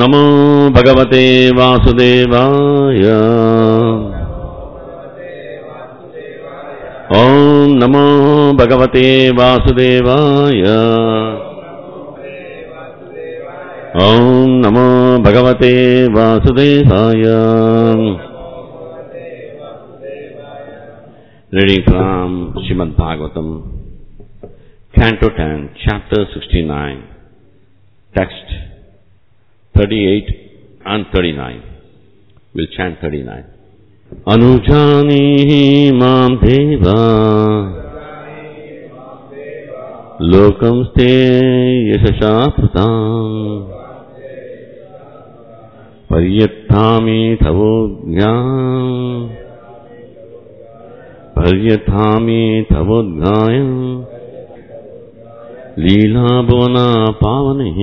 నమో భగవతే వాసుదేవాయ ఓం నమో భగవతే వాసుదేవాయ ఓం నమో భగవతే వాసుదేవాయ Reading from Srimad Bhagavatam, Canto 10, Chapter 69, Text 38 and 39. We'll chant 39. Anujani mam deva lokam ste yashashapratam paryattami tavognyam पर्यथामि तवोद्गायम् लीलाभुवना पावनिः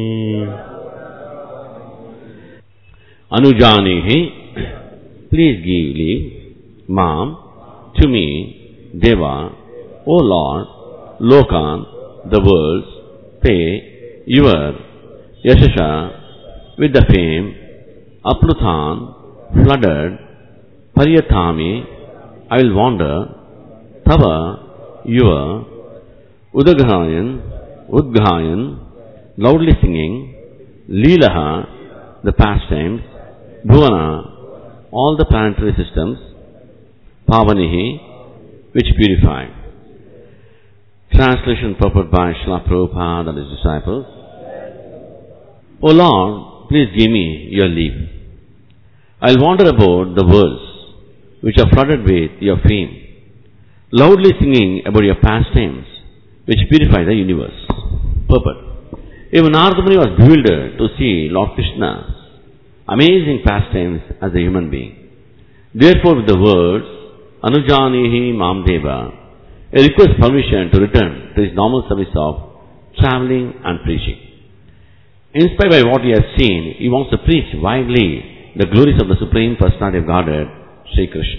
अनुजानीहि please give leave mom to me deva o lord lokan the worlds te your yashasha with the fame aplutan flooded paryathami I will wander, Tava, your, Udagayan, Udgayan, loudly singing, Leelaha, the pastimes, Bhuvana, all the planetary systems, Pavanihi, which purify. Translation purport by Srila Prabhupada and his disciples. O Lord, please give me your leave. I will wander about the worlds which are flooded with your fame, loudly singing about your pastimes, which purify the universe. Purport. Even Narada Muni was bewildered to see Lord Krishna's amazing pastimes as a human being. Therefore, with the words, Anujanihi Mamdeva, he requests permission to return to his normal service of traveling and preaching. Inspired by what he has seen, he wants to preach widely the glories of the Supreme Personality of Godhead, Srikrishna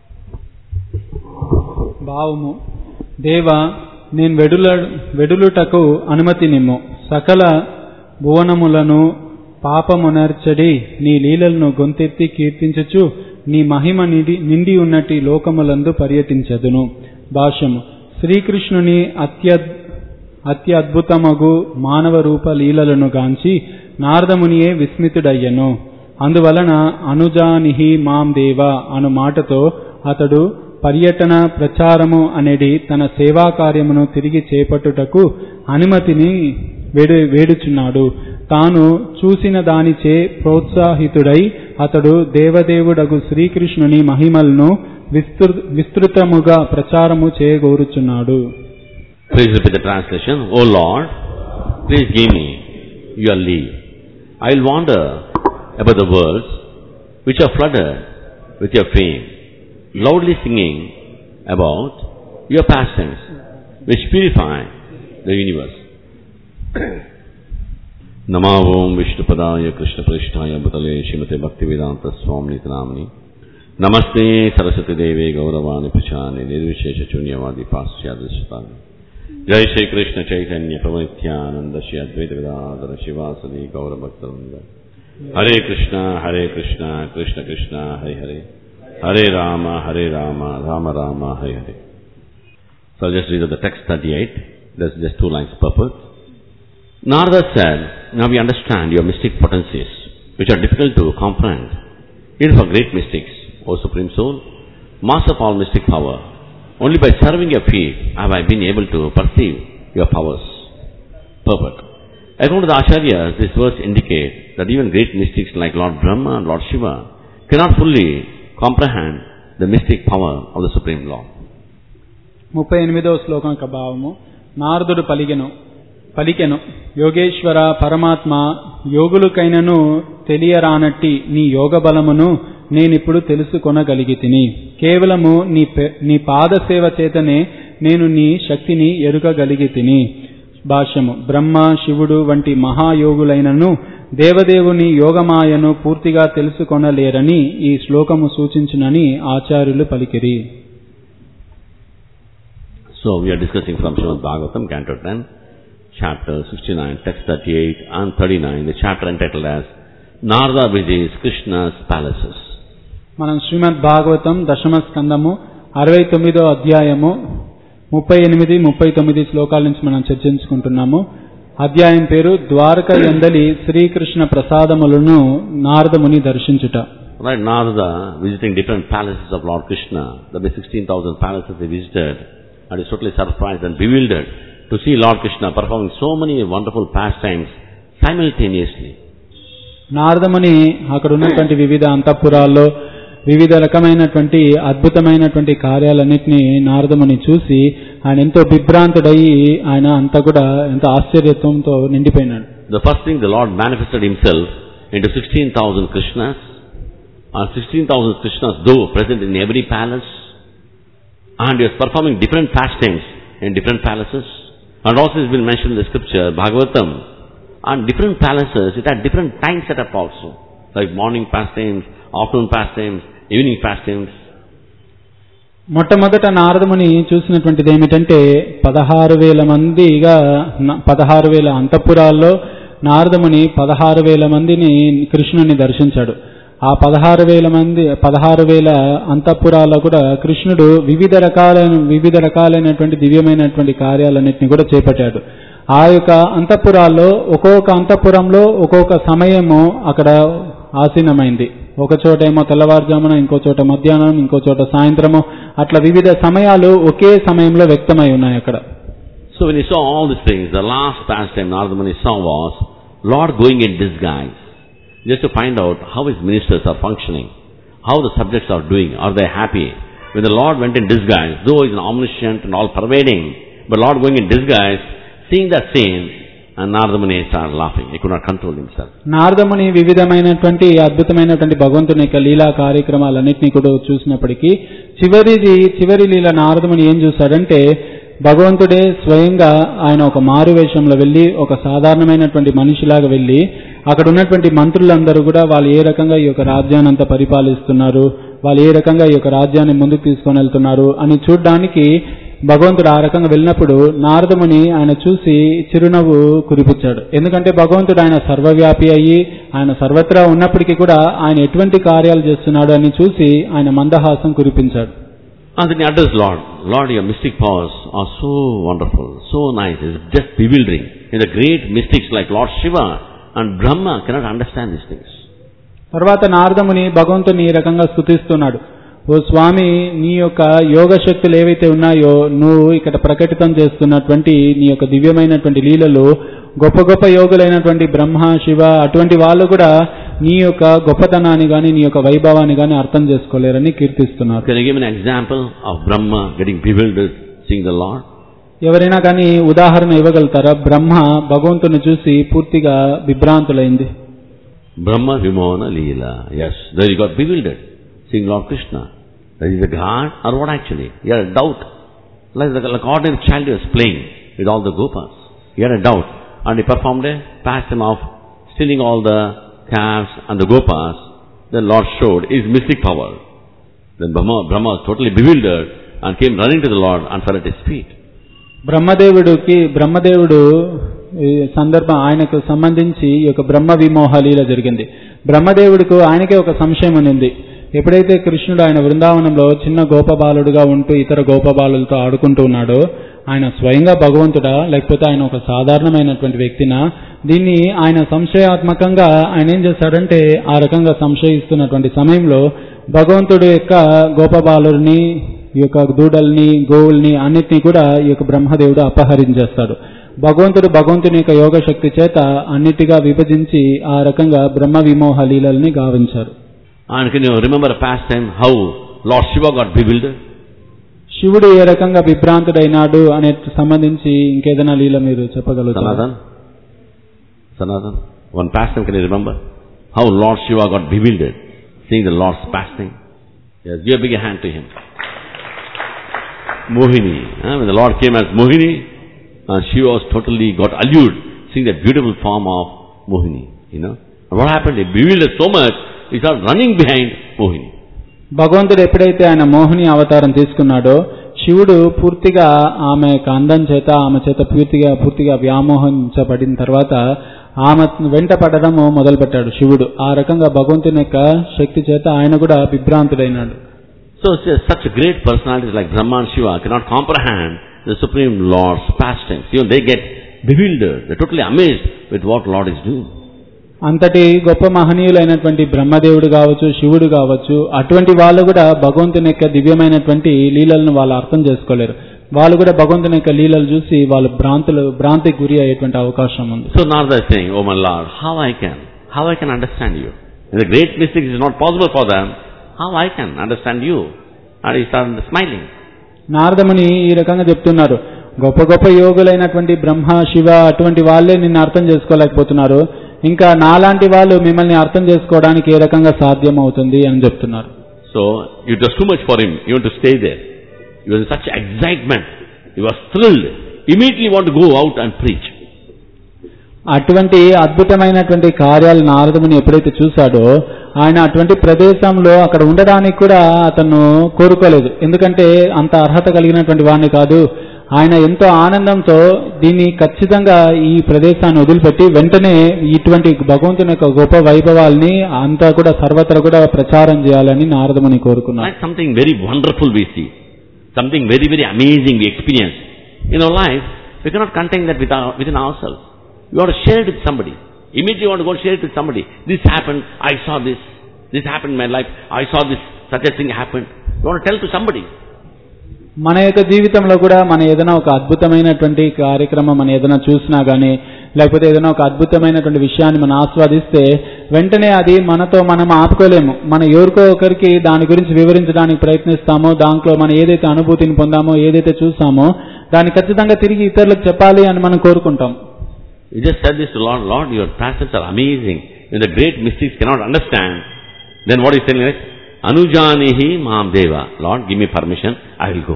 భావము దేవ నేను వెడుల వెడులుటకు అనుమతి నిమ్ము సకల భువనములను పాపమునర్చడి నీ లీలలను గొంతెత్తి కీర్తించుచు నీ మహిమ నిండి నిండి ఉన్నటి లోకములందు పర్యటించదును భాష్యము శ్రీకృష్ణుని అత్య అత్యద్భుతమగు మానవ రూప లీలలను గాంచి నారదమునియే విస్మితుడయ్యను అందువలన అనుజానిహి మాం దేవ అను మాటతో అతడు పర్యటన ప్రచారము అనేది తన సేవా కార్యమును తిరిగి చేపట్టుటకు అనుమతిని వేడు వేడుచున్నాడు తాను చూసిన దానిచే ప్రోత్సాహితుడై అతడు దేవదేవుడగు శ్రీకృష్ణుని మహిమలను విస్తృ విస్తృతముగా ప్రచారము చేయగోరుచున్నాడు Please repeat the translation. O Lord, please give me your leave. I will wander about the worlds which are flooded with your fame, loudly singing about your pastimes, which purify the universe. Nama Om Vishnupadaya Krishna Prishthaya Bhutale Shrimate Bhaktivedanta Swami Namani Namaste Saraswati Devi Gauravani Prachani Nirvishesha Chunyavadi Pasyadrishtani Jai Shri Krishna Chaitanya Pravanityananda Shri Advaita Vedadara Shivasani Gaura Bhaktaranda Hare Krishna Hare Krishna Krishna Krishna Hare Hare Hare Rama Hare Rama Rama Rama Hare Hare So I'll just read the text 38. There's just two lines purport. Narada said, Now we understand your mystic potencies, which are difficult to comprehend. Even for great mystics, O Supreme Soul, Master of all mystic power, only by serving your feet have I been able to perceive your powers. Purport. According to the Acharyas, this verse indicates that even great mystics like Lord Brahma and Lord Shiva cannot fully comprehend the mystic power of the Supreme Lord. ముప్పై ఎనిమిదవ శ్లోకం యొక్క భావము నారదుడు పలిగెను పలికెను యోగేశ్వర పరమాత్మ యోగులకైనను తెలియరానట్టి నీ యోగ బలమును నేనిప్పుడు తెలుసుకొనగలిగి తిని కేవలము నీ పె- నీ పాద సేవ చేతనే నేను నీ శక్తిని ఎరుగగలిగి తిని భాష్యము బ్రహ్మ శివుడు వంటి మహాయోగులైనను దేవదేవుని యోగమాయను పూర్తిగా తెలుసుకొనలేరని ఈ శ్లోకము సూచించునని ఆచార్యులు పలికిరి So we are discussing from Srimad Bhagavatam, Canto 10, chapter 69, text 38 and 39, the chapter entitled as Narada visits Krishna's palaces. మనం శ్రీమద్ భాగవతం దశమ స్కందము అరవై తొమ్మిదో అధ్యాయము ముప్పై ఎనిమిది ముప్పై తొమ్మిది శ్లోకాల నుంచి మనం చర్చించుకుంటున్నాము అధ్యాయం పేరు ద్వారక ఎందలి శ్రీకృష్ణ ప్రసాదములను నారదముని దర్శించుట Right, Narada visiting different palaces of Lord Krishna. There were 16,000 palaces he visited and is totally surprised and bewildered to see Lord Krishna performing so many wonderful pastimes simultaneously. నారదముని అక్కడ ఉన్నటువంటి వివిధ అంతఃపురాల్లో వివిధ రకమైనటువంటి అద్భుతమైనటువంటి కార్యాలన్నింటినీ నారదముని చూసి ఆయన ఎంతో బిభ్రాంతుడయి ఆయన అంతా కూడా ఎంతో ఆశ్చర్యత్వంతో నిండిపోయినాడు The first thing the Lord manifested himself into 16,000 Krishnas and 16,000 Krishnas though present in every palace and he was performing different pastimes in different palaces and also has been mentioned in the scripture Bhagavatam and different palaces it had different time setup also like morning pastimes, afternoon pastimes, evening pastimes మొట్టమొదట నారదముని చూసినటువంటిది ఏమిటంటే పదహారు వేల మందిగా న- పదహారు వేల అంతఃపురాల్లో నారదముని పదహారు వేల మందిని కృష్ణుని దర్శించాడు ఆ పదహారు వేల మంది పదహారు వేల అంతఃపురాల్లో కూడా కృష్ణుడు వివిధ రకాలైన వివిధ రకాలైనటువంటి దివ్యమైనటువంటి కార్యాలన్నింటినీ కూడా చేపట్టాడు ఆ యొక్క అంతఃపురాల్లో ఒక్కొక్క అంతఃపురంలో ఒక్కొక్క సమయము అక్కడ ఆసీనమైంది ఒక చోట ఏమో తెల్లవారుజామున ఇంకో చోట మధ్యాహ్నం ఇంకో చోట సాయంత్రము అట్లా వివిధ సమయాలు ఒకే సమయంలో వ్యక్తమై ఉన్నాయి అక్కడ So when he saw all these things, the last pastime Narada Muni saw was Lord going in disguise, just to find out how his ministers are functioning, how the subjects are doing, are they happy. When the Lord went in disguise, though he is omniscient and all pervading, but Lord going in disguise, seeing that scene, and Narada Muni started laughing. He could not control himself. నారదముని వివిధమైనటువంటి అద్భుతమైనటువంటి భగవంతుని యొక్క లీలా కార్యక్రమాలన్నింటినీ కూడా చూసినప్పటికీ చివరిది చివరి లీల నారదముని ఏం చూశాడంటే భగవంతుడే స్వయంగా ఆయన ఒక మారు వేషంలో వెళ్ళి ఒక సాధారణమైనటువంటి మనిషిలాగా వెళ్ళి అక్కడ ఉన్నటువంటి మంత్రులందరూ కూడా వాళ్ళు ఏ రకంగా ఈ యొక్క రాజ్యాన్ని అంతా పరిపాలిస్తున్నారు వాళ్ళు ఏ రకంగా ఈ యొక్క రాజ్యాన్ని ముందుకు తీసుకొని వెళ్తున్నారు అని చూడడానికి భగవంతుడు ఆ రకంగా వెళ్ళినప్పుడు నారదముని ఆయన చూసి చిరునవ్వు కురిపించాడు ఎందుకంటే భగవంతుడు ఆయన సర్వవ్యాపి అయ్యి ఆయన సర్వత్రా ఉన్నప్పటికీ కూడా ఆయన ఎటువంటి కార్యాలు చేస్తున్నాడు అని చూసి ఆయన మందహాసం కురిపించాడు And then he addressed Lord, Lord, your mystic powers are so wonderful, so nice, it's just bewildering. And the great mystics like Lord Shiva and Brahma cannot understand these things. తర్వాత నారదముని భగవంతుని ఈ రకంగా స్తుతిస్తున్నాడు ఓ స్వామి నీ యొక్క యోగ శక్తులు ఏవైతే ఉన్నాయో నువ్వు ఇక్కడ ప్రకటితం చేస్తున్నటువంటి నీ యొక్క దివ్యమైనటువంటి లీలలు గొప్ప గొప్ప యోగులైనటువంటి బ్రహ్మ శివ అటువంటి వాళ్ళు కూడా నీ యొక్క గొప్పతనాన్ని గాని నీ యొక్క వైభవాన్ని గాని అర్థం చేసుకోలేరని కీర్తిస్తున్నారు Can you give an example of Brahma getting bewildered seeing the Lord? ఎవరైనా కానీ ఉదాహరణ ఇవ్వగలుగుతారా బ్రహ్మ భగవంతుని చూసి పూర్తిగా విభ్రాంతులైంది Brahma Vimona Leela. Yes, there he got bewildered seeing Lord Krishna. That is a God or what actually? He had a doubt. Like the like ordinary child was playing with all the gopas. He had a doubt. And he performed a pastime of stealing all the calves and the gopas. Then Lord showed his mystic power. Then Brahma, Brahma was totally bewildered and came running to the Lord and fell at his feet. బ్రహ్మదేవుడికి బ్రహ్మదేవుడు ఈ సందర్భం ఆయనకు సంబంధించి ఈ యొక్క బ్రహ్మ విమోహ లీల జరిగింది బ్రహ్మదేవుడికి ఆయనకే ఒక సంశయం ఉంది ఎప్పుడైతే కృష్ణుడు ఆయన బృందావనంలో చిన్న గోపబాలుడుగా ఉంటూ ఇతర గోపబాలులతో ఆడుకుంటూ ఉన్నాడో ఆయన స్వయంగా భగవంతుడా లేకపోతే ఆయన ఒక సాధారణమైనటువంటి వ్యక్తినా దీన్ని ఆయన సంశయాత్మకంగా ఆయన ఏం చేశాడంటే ఆ రకంగా సంశయిస్తున్నటువంటి సమయంలో భగవంతుడు యొక్క గోపబాలుని ఈ యొక్క దూడల్ని గోవుల్ని అన్నిటినీ కూడా ఈ యొక్క బ్రహ్మదేవుడు అపహరించేస్తాడు భగవంతుడు భగవంతుని యొక్క యోగ శక్తి చేత అన్నిటిగా విభజించి ఆ రకంగా బ్రహ్మ విమోహ లీలల్ని గావించారు And can you remember a pastime how Lord Shiva got bewildered? శివుడు ఏ రకంగా విభ్రాంతుడైనాడు అనే సంబంధించి ఇంకేదైనా లీల మీరు చెప్పగలుగుతారా Sanatan? Sanatan? One pastime can you remember? How Lord Shiva got bewildered seeing the Lord's pastime? Yes, give a big hand to him. Mohini. huh? When the Lord came as Mohini, uh, Shiva was totally got allured seeing that beautiful form of Mohini. You know? And what happened? He bewildered so much, he started running behind Mohini. భగవంతుడు ఎప్పుడైతే ఆయన మోహిని అవతారం తీసుకున్నాడో శివుడు పూర్తిగా ఆమె యొక్క అందం చేత ఆమె చేత పూర్తిగా పూర్తిగా వ్యామోహించబడిన తర్వాత ఆమె వెంట పడడము మొదలుపెట్టాడు శివుడు ఆ రకంగా భగవంతుని యొక్క శక్తి చేత ఆయన కూడా విభ్రాంతుడైనాడు So s- such great personalities like Brahma and Shiva cannot comprehend the Supreme Lord's pastimes. You know, they get bewildered. They're totally amazed with what Lord is doing. అంతటి గొప్ప మహనీయులైనటువంటి బ్రహ్మదేవుడు కావచ్చు శివుడు కావచ్చు అటువంటి వాళ్ళు కూడా భగవంతుని యొక్క దివ్యమైనటువంటి లీలలను వాళ్ళు అర్థం చేసుకోలేరు వాళ్ళు కూడా భగవంతుని యొక్క లీలలు చూసి వాళ్ళు భ్రాంతులు భ్రాంతికి గురి అయ్యేటువంటి అవకాశం ఉంది So Narada is saying, Oh my Lord, how I can, how I can understand you? And the great mystics is not possible for them. How I can understand you? And he started smiling. నారదముని ఈ రకంగా చెప్తున్నారు గొప్ప గొప్ప యోగులైనటువంటి బ్రహ్మ శివ అటువంటి వాళ్ళే నిన్ను అర్థం చేసుకోలేకపోతున్నారు ఇంకా నాలాంటి వాళ్ళు మిమ్మల్ని అర్థం చేసుకోవడానికి ఏ రకంగా సాధ్యం అవుతుంది అని చెప్తున్నారు So it was too much for him even to stay there. He was in such excitement. He was thrilled. Immediately want to go out and preach. అటువంటి అద్భుతమైనటువంటి కార్యాలు నారదముని ఎప్పుడైతే చూశాడో ఆయన అటువంటి ప్రదేశంలో అక్కడ ఉండడానికి కూడా అతను కోరుకోలేదు ఎందుకంటే అంత అర్హత కలిగినటువంటి వాడిని కాదు ఆయన ఎంతో ఆనందంతో దీన్ని ఖచ్చితంగా ఈ ప్రదేశాన్ని వదిలిపెట్టి వెంటనే ఇటువంటి భగవంతుని యొక్క గొప్ప వైభవాల్ని అంతా కూడా సర్వత్రా కూడా ప్రచారం చేయాలని నారదముని కోరుకున్నారు Like something very wonderful we see. Something very, very amazing we experience. In our life, we cannot contain that with our, within ourselves. We want to share it with somebody. Immediately you want to go share it with somebody. This happened, I saw this. This happened in my life. I saw this, such a thing happened. You want to tell to somebody. మన యొక్క జీవితంలో కూడా మన ఏదైనా ఒక అద్భుతమైనటువంటి కార్యక్రమం మనం ఏదైనా చూసినా గానీ లేకపోతే ఏదైనా ఒక అద్భుతమైనటువంటి విషయాన్ని మనం ఆస్వాదిస్తే వెంటనే అది మనతో మనం ఆపుకోలేము మన ఎవరికో ఒకరికి దాని గురించి వివరించడానికి ప్రయత్నిస్తామో దాంట్లో మనం ఏదైతే అనుభూతిని పొందామో ఏదైతే చూసామో దాన్ని ఖచ్చితంగా తిరిగి ఇతరులకు చెప్పాలి అని మనం కోరుకుంటాం You just said this to Lord, Lord, your pastimes are amazing. If the great mystics cannot understand, then what is saying is, Anujanihi Maham Deva. Lord, give me permission, I will go.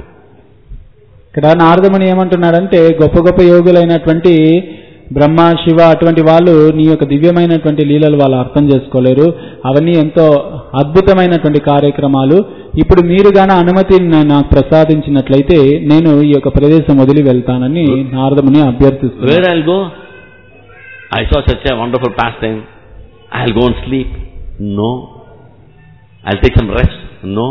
ఇక్కడ నారదముని ఏమంటున్నాడంటే గొప్ప గొప్ప యోగులైనటువంటి బ్రహ్మ శివ అటువంటి వాళ్ళు నీ యొక్క దివ్యమైనటువంటి లీలలు వాళ్ళు అర్థం చేసుకోలేరు అవన్నీ ఎంతో అద్భుతమైనటువంటి కార్యక్రమాలు ఇప్పుడు మీరు గాన అనుమతి నాకు ప్రసాదించినట్లయితే నేను ఈ యొక్క ప్రదేశం వదిలి వెళ్తానని నారదముని అభ్యర్థిస్తున్నాను Where I'll go? I saw such a wonderful pastime. I'll go and sleep. No. I'll take some rest. No.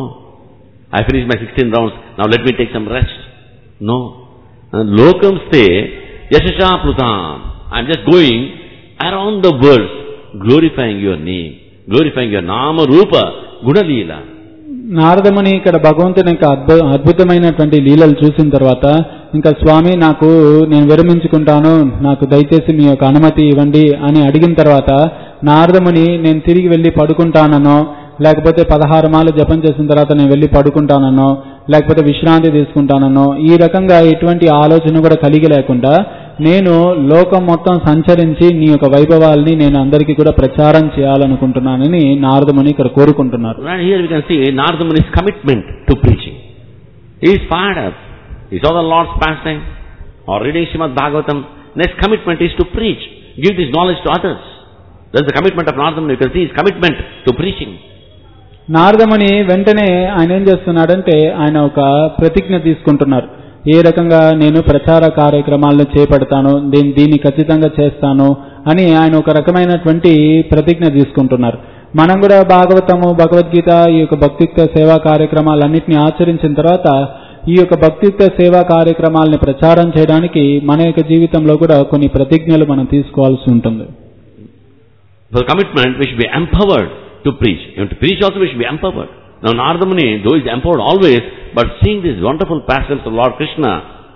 I finished my 16 rounds. Now let me take some rest. No. And locum stay, yashasha plutam. I'm just going around the world, glorifying your name, glorifying your nama rupa, gunalila. నారదముని ఇక్కడ భగవంతుని యొక్క అద్భు అద్భుతమైనటువంటి లీలలు చూసిన తర్వాత ఇంకా స్వామి నాకు నేను విరమించుకుంటాను నాకు దయచేసి మీ యొక్క అనుమతి ఇవ్వండి అని అడిగిన తర్వాత నారదముని నేను తిరిగి వెళ్ళి పడుకుంటాననో లేకపోతే పదహారు మాలు జపం చేసిన తర్వాత నేను వెళ్ళి పడుకుంటాననో లేకపోతే విశ్రాంతి తీసుకుంటాననో ఈ రకంగా ఎటువంటి ఆలోచన కూడా కలిగి లేకుండా నేను లోకం మొత్తం సంచరించి నీ యొక్క వైభవాల్ని నేను అందరికీ కూడా ప్రచారం చేయాలనుకుంటున్నానని నారదముని ఇక్కడ కోరుకుంటున్నారు Right here we can see Naradamuni's commitment to preaching. He is fired up. He saw the Lord's pastime or reading Srimad Bhagavatam. Next commitment is to preach. Give this knowledge to others. That's the commitment of Naradamuni. You can see his commitment to preaching. నారదముని వెంటనే ఆయన ఏం చేస్తున్నాడంటే ఆయన ఒక ప్రతిజ్ఞ తీసుకుంటున్నారు ఏ రకంగా నేను ప్రచార కార్యక్రమాలను చేపడతాను దీన్ని దీన్ని ఖచ్చితంగా చేస్తాను అని ఆయన ఒక రకమైనటువంటి ప్రతిజ్ఞ తీసుకుంటున్నారు మనం కూడా భాగవతము భగవద్గీత ఈ యొక్క భక్తియుక్త సేవా కార్యక్రమాలన్నింటినీ ఆచరించిన తర్వాత ఈ యొక్క భక్తియుక్త సేవా కార్యక్రమాలని ప్రచారం చేయడానికి మన యొక్క జీవితంలో కూడా కొన్ని ప్రతిజ్ఞలు మనం తీసుకోవాల్సి ఉంటుంది For commitment, we should be empowered to preach. Even to preach also we should be empowered. Now Naradamuni, though he is empowered always, but seeing these wonderful pastimes of Lord Krishna,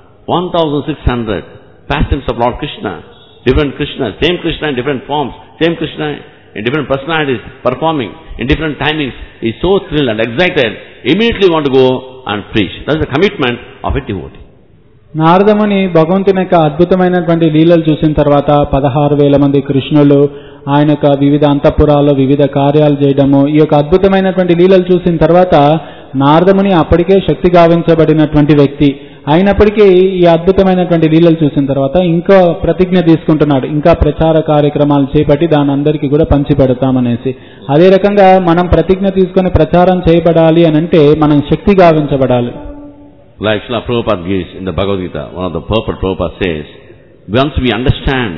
1600 pastimes of Lord Krishna, different Krishna, same Krishna in different forms, same Krishna in different personalities performing in different timings, he is so thrilled and excited, immediately want to go and preach. That is the commitment of a devotee. నారదముని భగవంతుని యొక్క అద్భుతమైనటువంటి లీలలు చూసిన తర్వాత పదహారు వేల మంది కృష్ణులు ఆయన యొక్క వివిధ అంతఃపురాల్లో వివిధ కార్యాలు చేయడము ఈ యొక్క అద్భుతమైనటువంటి లీలలు చూసిన తర్వాత నారదముని అప్పటికే శక్తి గావించబడినటువంటి వ్యక్తి అయినప్పటికీ ఈ అద్భుతమైనటువంటి లీలలు చూసిన తర్వాత ఇంకా ప్రతిజ్ఞ తీసుకుంటున్నాడు ఇంకా ప్రచార కార్యక్రమాలు చేపట్టి దాని అందరికీ కూడా పంచి పెడతామనేసి అదే రకంగా మనం ప్రతిజ్ఞ తీసుకొని ప్రచారం చేయబడాలి అని అంటే మనం శక్తి గావించబడాలి Like Srila Prabhupada gives in the Bhagavad Gita, one of the purport Prabhupada says, once we understand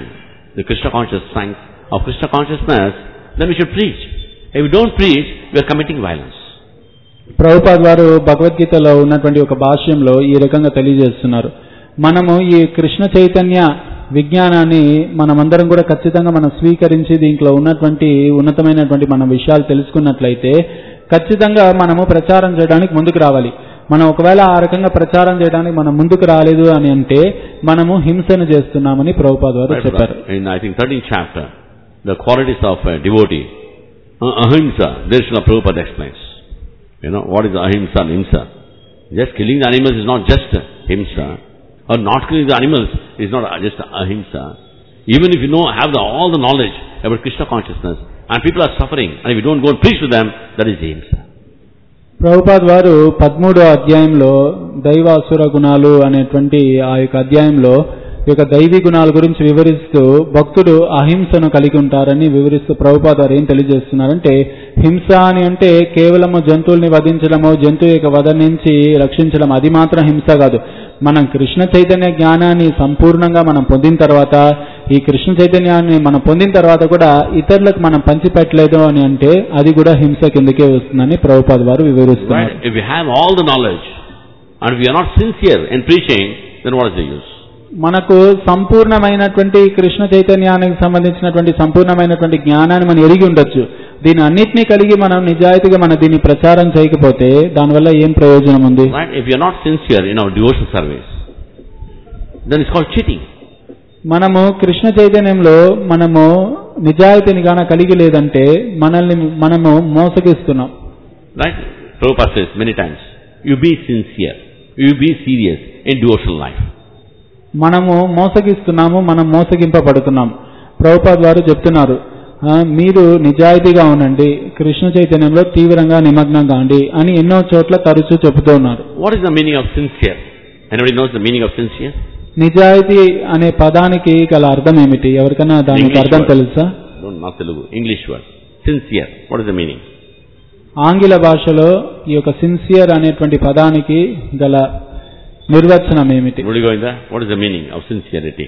the Krishna conscious strength of Krishna consciousness, then we should preach. If we don't preach, we are committing violence. Prabhupad వారు భగవద్గీతలో ఉన్నటువంటి ఒక భాష్యంలో ఈ రకంగా తెలియజేస్తున్నారు మనము ఈ కృష్ణ చైతన్య విజ్ఞానాన్ని మనమందరం కూడా ఖచ్చితంగా మనం స్వీకరించి దీంట్లో ఉన్నటువంటి ఉన్నతమైనటువంటి మన విషయాలు తెలుసుకున్నట్లయితే ఖచ్చితంగా మనము ప్రచారం చేయడానికి ముందుకు రావాలి మనం ఒకవేళ ఆ రకంగా ప్రచారం చేయడానికి మనం ముందుకు రాలేదు అని అంటే మనము హింసను చేస్తున్నామని ప్రభుపాద్ వారు Right, చెప్పారు In, I think, 13th chapter, the qualities of a devotee, uh, ahimsa, there Srila Prabhupada explains. You know, what is ahimsa and himsa? Just killing the animals is not just himsa, or not killing the animals is not just ahimsa. Even if you know, have the, all the knowledge about Krishna consciousness, and people are suffering, and if you don't go and preach to them, that is ahimsa. Prabhupad వారు పదమూడో అధ్యాయంలో దైవాసుర గుణాలు అనేటువంటి ఆ యొక్క అధ్యాయంలో ఈ యొక్క దైవీ గుణాల గురించి వివరిస్తూ భక్తుడు అహింసను కలిగి ఉంటారని వివరిస్తూ ప్రభుపాద్ వారు ఏం తెలియజేస్తున్నారంటే హింస అని అంటే కేవలము జంతువుల్ని వధించడము జంతువు యొక్క వధ నుంచి రక్షించడం అది మాత్రం హింస కాదు మనం కృష్ణ చైతన్య జ్ఞానాన్ని సంపూర్ణంగా మనం పొందిన తర్వాత ఈ కృష్ణ చైతన్యాన్ని మనం పొందిన తర్వాత కూడా ఇతరులకు మనం పంచిపెట్టలేదు అని అంటే అది కూడా హింస కిందకే వస్తుందని ప్రభుపాద్ వారు వివరిస్తున్నారు Right? If we have all the knowledge, and we are not sincere in preaching, then what is the use? మనకు సంపూర్ణమైనటువంటి కృష్ణ చైతన్యానికి సంబంధించినటువంటి సంపూర్ణమైనటువంటి జ్ఞానాన్ని మనం ఎరిగి ఉండొచ్చు దీని అన్నిటినీ కలిగి మనం నిజాయితీగా మనం దీన్ని ప్రచారం చేయకపోతే దానివల్ల ఏం ప్రయోజనం ఉంది Right? If you are not sincere in our devotional service, then it's called cheating. మనము కృష్ణ చైతన్యంలో మనము నిజాయితీని గాన కలిగి లేదంటే మనల్ని మనము మోసగిస్తున్నాం Right? Prabhupada says many times, you be sincere, you be serious in devotional life. మనము మోసగిస్తున్నాము మనం మోసగింపబడుతున్నాం ప్రభుపాద్ వారు చెప్తున్నారు "ఆ, మీరు నిజాయితీగా ఉండండి కృష్ణ చైతన్యంలో తీవ్రంగా నిమగ్నం కాండి అని ఎన్నో చోట్ల తరచూ చెబుతూ ఉన్నారు What is the meaning of sincere? Anybody knows the meaning of sincere? నిజాయితీ అనే పదానికి గల అర్థం ఏమిటి ఎవరికైనా దానికి English అర్థం word. తెలుసా No, not Telugu. English word. Sincere. What is the meaning? ఆంగ్ల భాషలో ఈ యొక్క సిన్సియర్ అనేటువంటి పదానికి గల నిర్వచనం ఏమిటి Everybody going there? What is the meaning of sincerity?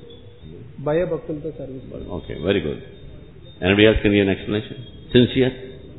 భయభక్తులతో service Okay, very good. Anybody else can give an explanation? Sincere?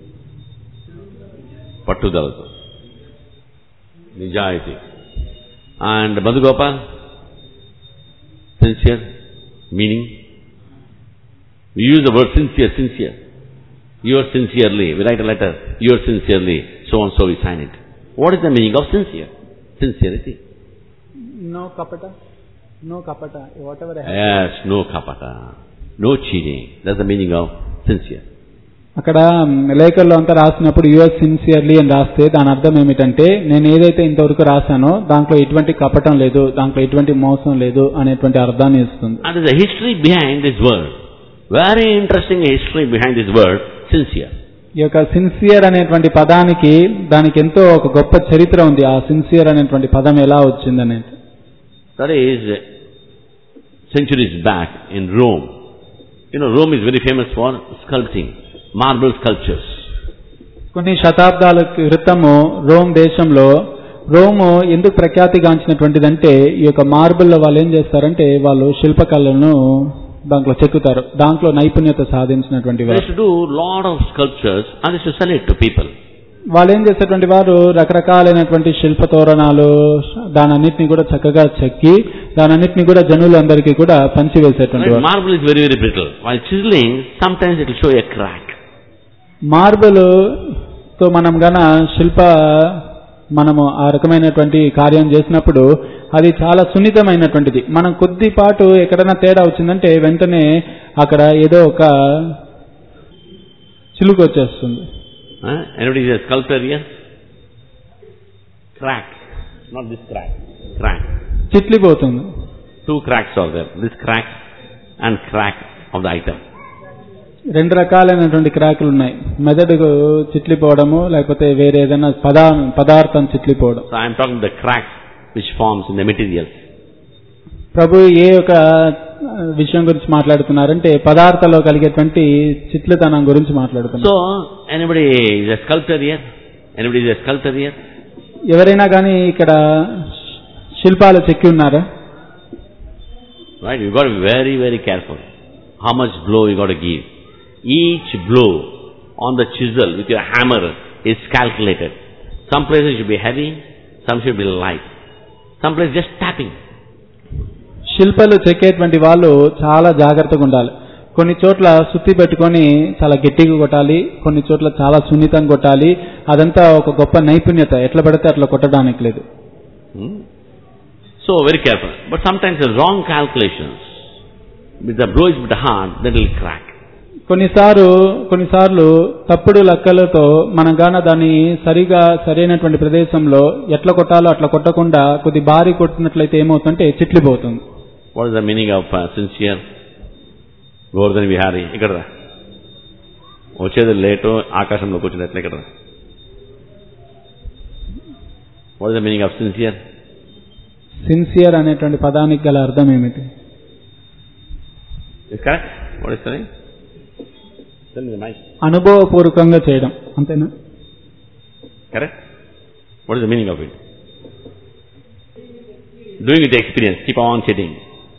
పట్టుదలతో నిజాయితీ and Madhugopal sincere meaning We use the word sincere, sincere. Yours sincerely. We write a letter. Yours sincerely. So and so we sign it. What is the meaning of sincere? Sincerity. No కపట no కపట whatever Yes, no kapata. No cheating. That's the meaning of sincere. అక్కడ లేఖల్లో అంతా రాసినప్పుడు US sincerely అని రాస్తే దాని అర్థం ఏమిటంటే నేను ఏదైతే ఇంతవరకు రాశానో దాంట్లో ఎటువంటి కపటం లేదు దాంట్లో ఎటువంటి మోసం లేదు అనేటువంటి అర్థాన్ని ఇస్తుంది And there's a history behind this word. Very interesting history behind this word, sincere. ఈ యొక్క సిన్సియర్ అనేటువంటి పదానికి దానికి ఎంతో ఒక గొప్ప చరిత్ర ఉంది ఆ సిన్సియర్ అనేటువంటి పదం ఎలా వచ్చిందనేది That is, uh, centuries back in Rome. You know, Rome is very famous for sculpting, marble sculptures. కొన్ని శతాబ్దాల క్రితము రోమ్ దేశంలో రోము ఎందుకు ప్రఖ్యాతిగాంచినటువంటిదంటే ఈ యొక్క మార్బుల్లో వాళ్ళు ఏం చేస్తారంటే వాళ్ళు శిల్పకళలను దాంట్లో చెక్కుతారు దాంట్లో నైపుణ్యత సాధించినటువంటి They వారు used to do lot of sculptures and they used to sell it to people. వాళ్ళు ఏం చేసేటువంటి వారు రకరకాలైనటువంటి శిల్ప తోరణాలు దానన్నిటిని కూడా చక్కగా చెక్కి దానన్నిటిని కూడా జనులందరికీ కూడా పంచివేసేటువంటి Right? వారు Marble is very, very brittle. While chiseling, sometimes it will show a crack. Marble తో మనం గన శిల్ప మనము ఆ రకమైనటువంటి కార్యం చేసినప్పుడు అది చాలా సున్నితమైనటువంటిది మనం కొద్దిపాటు ఎక్కడైనా తేడా వచ్చిందంటే వెంటనే అక్కడ ఏదో ఒక చిలుకు వచ్చేస్తుంది Huh? Anybody is a sculptor here? Crack. Not this crack. Crack. చిట్లిపోతుంది Two cracks are there. This crack and crack of the item. రెండు రకాలైనటువంటి క్రాకులు ఉన్నాయి మెదడు చిట్లిపోవడము లేకపోతే వేరే ఏదైనా పదా పదార్థం చిట్లిపోవడం So I am talking the crack which forms in the materials. ప్రభు ఏ యొక్క విషయం గురించి మాట్లాడుతున్నారంటే పదార్థాల్లో కలిగేటువంటి చిట్లతనం గురించి మాట్లాడుతున్నారు So, anybody is a sculptor here? Anybody is a sculptor here? ఎవరైనా కానీ ఇక్కడ శిల్పాలు చెక్కి ఉన్నారా Right? You've got to be very, very careful. how much blow you got to give. Each blow on the chisel with your hammer is calculated. Some places should be heavy, some should be light. Some places just tapping. శిల్పాలు చెక్కేటువంటి వాళ్ళు చాలా జాగ్రత్తగా ఉండాలి కొన్ని చోట్ల సుత్తి పెట్టుకొని చాలా గట్టిగా కొట్టాలి కొన్ని చోట్ల చాలా సున్నితంగా కొట్టాలి అదంతా ఒక గొప్ప నైపుణ్యత ఎట్లా పడితే అట్లా కొట్టడానికి లేదు Hmm? So very careful. But sometimes the wrong calculations, with the blow is with the hard, that will crack. కొన్నిసార్లు కొన్నిసార్లు తప్పుడు లెక్కలతో మనం గాన దాన్ని సరిగా సరైనటువంటి ప్రదేశంలో ఎట్లా కొట్టాలో అట్లా కొట్టకుండా కొద్ది భారీ కొట్టినట్లయితే ఏమవుతుందంటే చిట్లిపోతుంది What is the meaning of uh, sincere? Govardhan Vihari ఇక్కడ రా వచ్చేది లేటు ఆకాశంలోకి వచ్చింది ఎట్లా ఇక్కడ రా what is the meaning of sincere sincere అనేటువంటి పదానికి గల అర్థం ఏమిటి is correct what is correct mike అనుభవపూర్వకంగా చేయడం అంతేనా correct what is the meaning of it doing it experience keep on cheating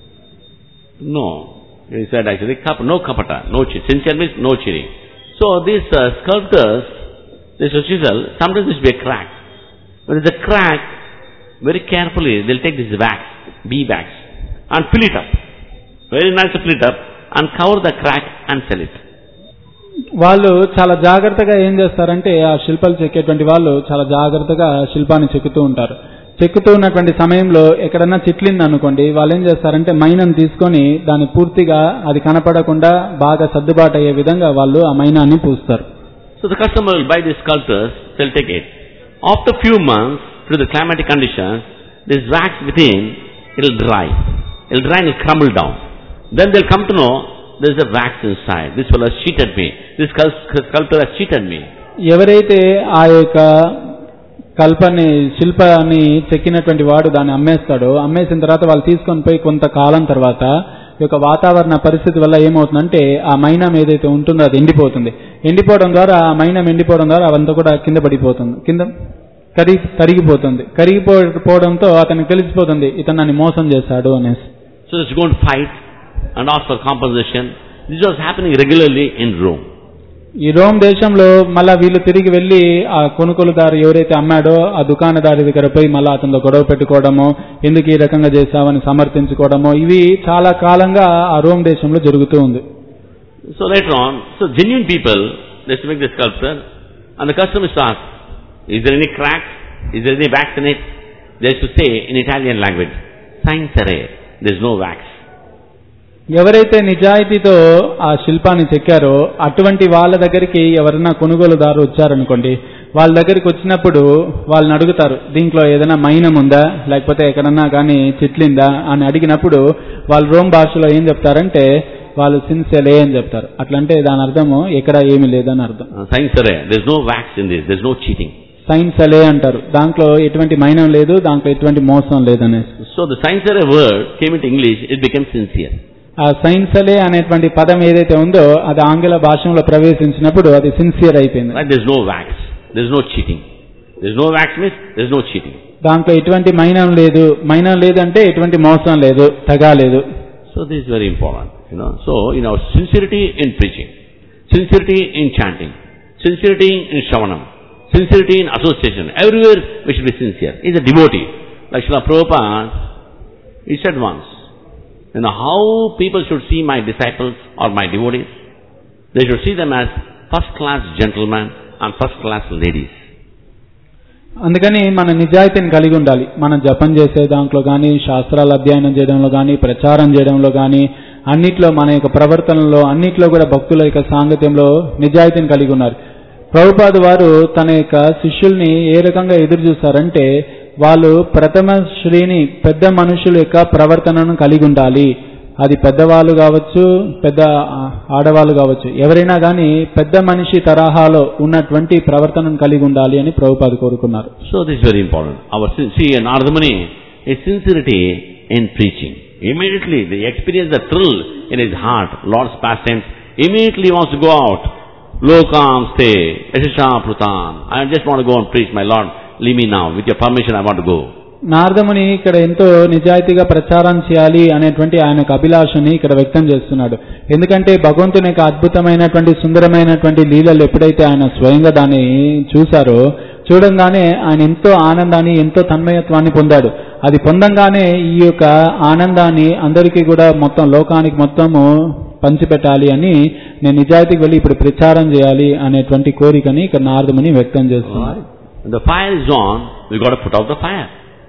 No. He said actually, kap, no kapata, no cheat. Sincere means no cheating. So these uh, sculptors, this chisel, sometimes there should be a crack. When there's a crack, very carefully they'll take this wax, bee wax, and fill it up. Very nice to fill it up, and cover the crack and sell it. వాళ్ళు చాలా జాగ్రత్తగా ఏం చేస్తారంటే ఆ శిల్పాలు చెక్కేటువంటి వాళ్ళు చాలా జాగ్రత్తగా శిల్పాన్ని చెక్కుతూ ఉంటారు చెక్కుతూ ఉన్నటువంటి సమయంలో ఎక్కడన్నా చిట్లింది అనుకోండి వాళ్ళు ఏం చేస్తారంటే మైనను తీసుకొని దాన్ని పూర్తిగా అది కనపడకుండా బాగా సర్దుబాటు అయ్యే విధంగా వాళ్ళు ఆ మైనాన్ని పూస్తారు So the customer will buy these sculptures, they'll take it. After few months, due to the climatic conditions, this wax within, it'll dry. It'll dry and it'll crumble down. Then they'll come to know there's a wax inside. This fellow has cheated me. This scul- sculptor has cheated me. ఎవరైతే ఆ యొక్క కల్పని శిల్పాన్ని చెక్కినటువంటి వాడు దాన్ని అమ్మేస్తాడో అమ్మేసిన తర్వాత వాళ్ళు తీసుకొని పోయి కొంతకాలం తర్వాత ఈ యొక్క వాతావరణ పరిస్థితి వల్ల ఏమవుతుందంటే ఆ మైనం ఏదైతే ఉంటుందో అది ఎండిపోతుంది ఎండిపోవడం ద్వారా ఆ మైనం ఎండిపోవడం ద్వారా అవంతా కూడా కింద పడిపోతుంది కింద కరిగి కరిగిపోతుంది కరిగిపోవడంతో అతనికి తెలిసిపోతుంది ఇతను నన్ను మోసం చేశాడు అనేసి So it's going to fight and ask for compensation. This was happening regularly in Rome. ఈ రోమ్ దేశంలో మళ్ళా వీళ్ళు తిరిగి వెళ్లి ఆ కొనుగోలుదారు ఎవరైతే అమ్మాడో ఆ దుకాణదారి దగ్గర పోయి మళ్ళా అతనితో గొడవ పెట్టుకోవడము ఎందుకు ఈ రకంగా చేశావని సమర్థించుకోవడము ఇవి చాలా కాలంగా ఆ రోమ్ దేశంలో జరుగుతూ ఉంది So later on, so genuine people, they used to make the sculpture, and the customers ask, is there any crack? Is there any wax in it? They used to say in Italian language, sincere, there is no wax. ఎవరైతే నిజాయితీతో ఆ శిల్పాన్ని చెక్కారో అటువంటి వాళ్ళ దగ్గరికి ఎవరైనా కొనుగోలుదారు వచ్చారనుకోండి వాళ్ళ దగ్గరికి వచ్చినప్పుడు వాళ్ళని అడుగుతారు దీంట్లో ఏదైనా మైనం ఉందా లేకపోతే ఎక్కడన్నా కానీ చిట్లిందా అని అడిగినప్పుడు వాళ్ళు రోమ్ భాషలో ఏం చెప్తారంటే వాళ్ళు సిన్సెలే అని చెప్తారు అట్లంటే దాని అర్థము ఎక్కడ ఏమీ లేదని అర్థం Uh, sincere, there is no wax in this, there is no cheating. సైన్స్ అలే అంటారు దాంట్లో ఎటువంటి మైనం లేదు దాంట్లో ఎటువంటి మోసం లేదనేసి So the sincere word came into English, it became sincere. ఆ సైన్స్ అలే అనేటువంటి పదం ఏదైతే ఉందో అది ఆంగ్ల భాషలో ప్రవేశించినప్పుడు అది సిన్సియర్ అయిపోయింది Right? There is no wax, there is no cheating. There is no wax means there is no cheating. దాంట్లో ఎటువంటి మైనం లేదు మైనం లేదంటే ఎటువంటి మోసం లేదు తగా లేదు So this is very important, you know. So, you know, sincerity in preaching, sincerity in chanting, sincerity in shavanam, sincerity in association. Everywhere we should be sincere. He's a devotee. Like Srila Prabhupada, he said once, you know, how people should see my disciples or my devotees. They should see them as first class gentlemen and first class ladies. అందుకని మన నిజాయితీని కలిగి ఉండాలి మనం జపం చేసే దాంట్లో కానీ శాస్త్రాలు అధ్యయనం చేయడంలో కానీ ప్రచారం చేయడంలో కానీ అన్నిట్లో మన యొక్క ప్రవర్తనలో అన్నిట్లో కూడా భక్తుల యొక్క సాంగత్యంలో నిజాయితీని కలిగి ఉన్నారు ప్రభుపాదు వారు తన యొక్క శిష్యుల్ని ఏ రకంగా ఎదురు చూస్తారంటే వాళ్ళు ప్రథమ శ్రేణి పెద్ద మనుషుల యొక్క ప్రవర్తనను కలిగి ఉండాలి అది పెద్దవాళ్ళు కావచ్చు పెద్ద ఆ, ఆడవాళ్ళు కావచ్చు ఎవరైనా కానీ పెద్ద మనిషి తరహాలో ఉన్నటువంటి ప్రవర్తనను కలిగి ఉండాలి అని ప్రభుపాదు కోరుకున్నారు So this is very important. Our sin- see, in Ardhamani is sincerity in preaching. Immediately, they experience the thrill in his heart, Lord's pastimes. Immediately he wants to go out. Lokam stay, Yashisha Prutan. I just want to go and preach, my Lord. Leave me now. With your permission, I want to go. నారదముని ఇక్కడ ఎంతో నిజాయితీగా ప్రచారం చేయాలి అనేటువంటి ఆయనకు అభిలాషని ఇక్కడ వ్యక్తం చేస్తున్నాడు ఎందుకంటే భగవంతుని యొక్క అద్భుతమైనటువంటి సుందరమైనటువంటి లీలలు ఎప్పుడైతే ఆయన స్వయంగా దాన్ని చూశారో చూడంగానే ఆయన ఎంతో ఆనందాన్ని ఎంతో తన్మయత్వాన్ని పొందాడు అది పొందంగానే ఈ యొక్క ఆనందాన్ని అందరికీ కూడా మొత్తం లోకానికి మొత్తము పంచిపెట్టాలి అని నేను నిజాయితీకి వెళ్ళి ఇప్పుడు ప్రచారం చేయాలి అనేటువంటి కోరికని ఇక్కడ నారదముని వ్యక్తం చేస్తున్నాడు When the fire is on, we got to put out the fire.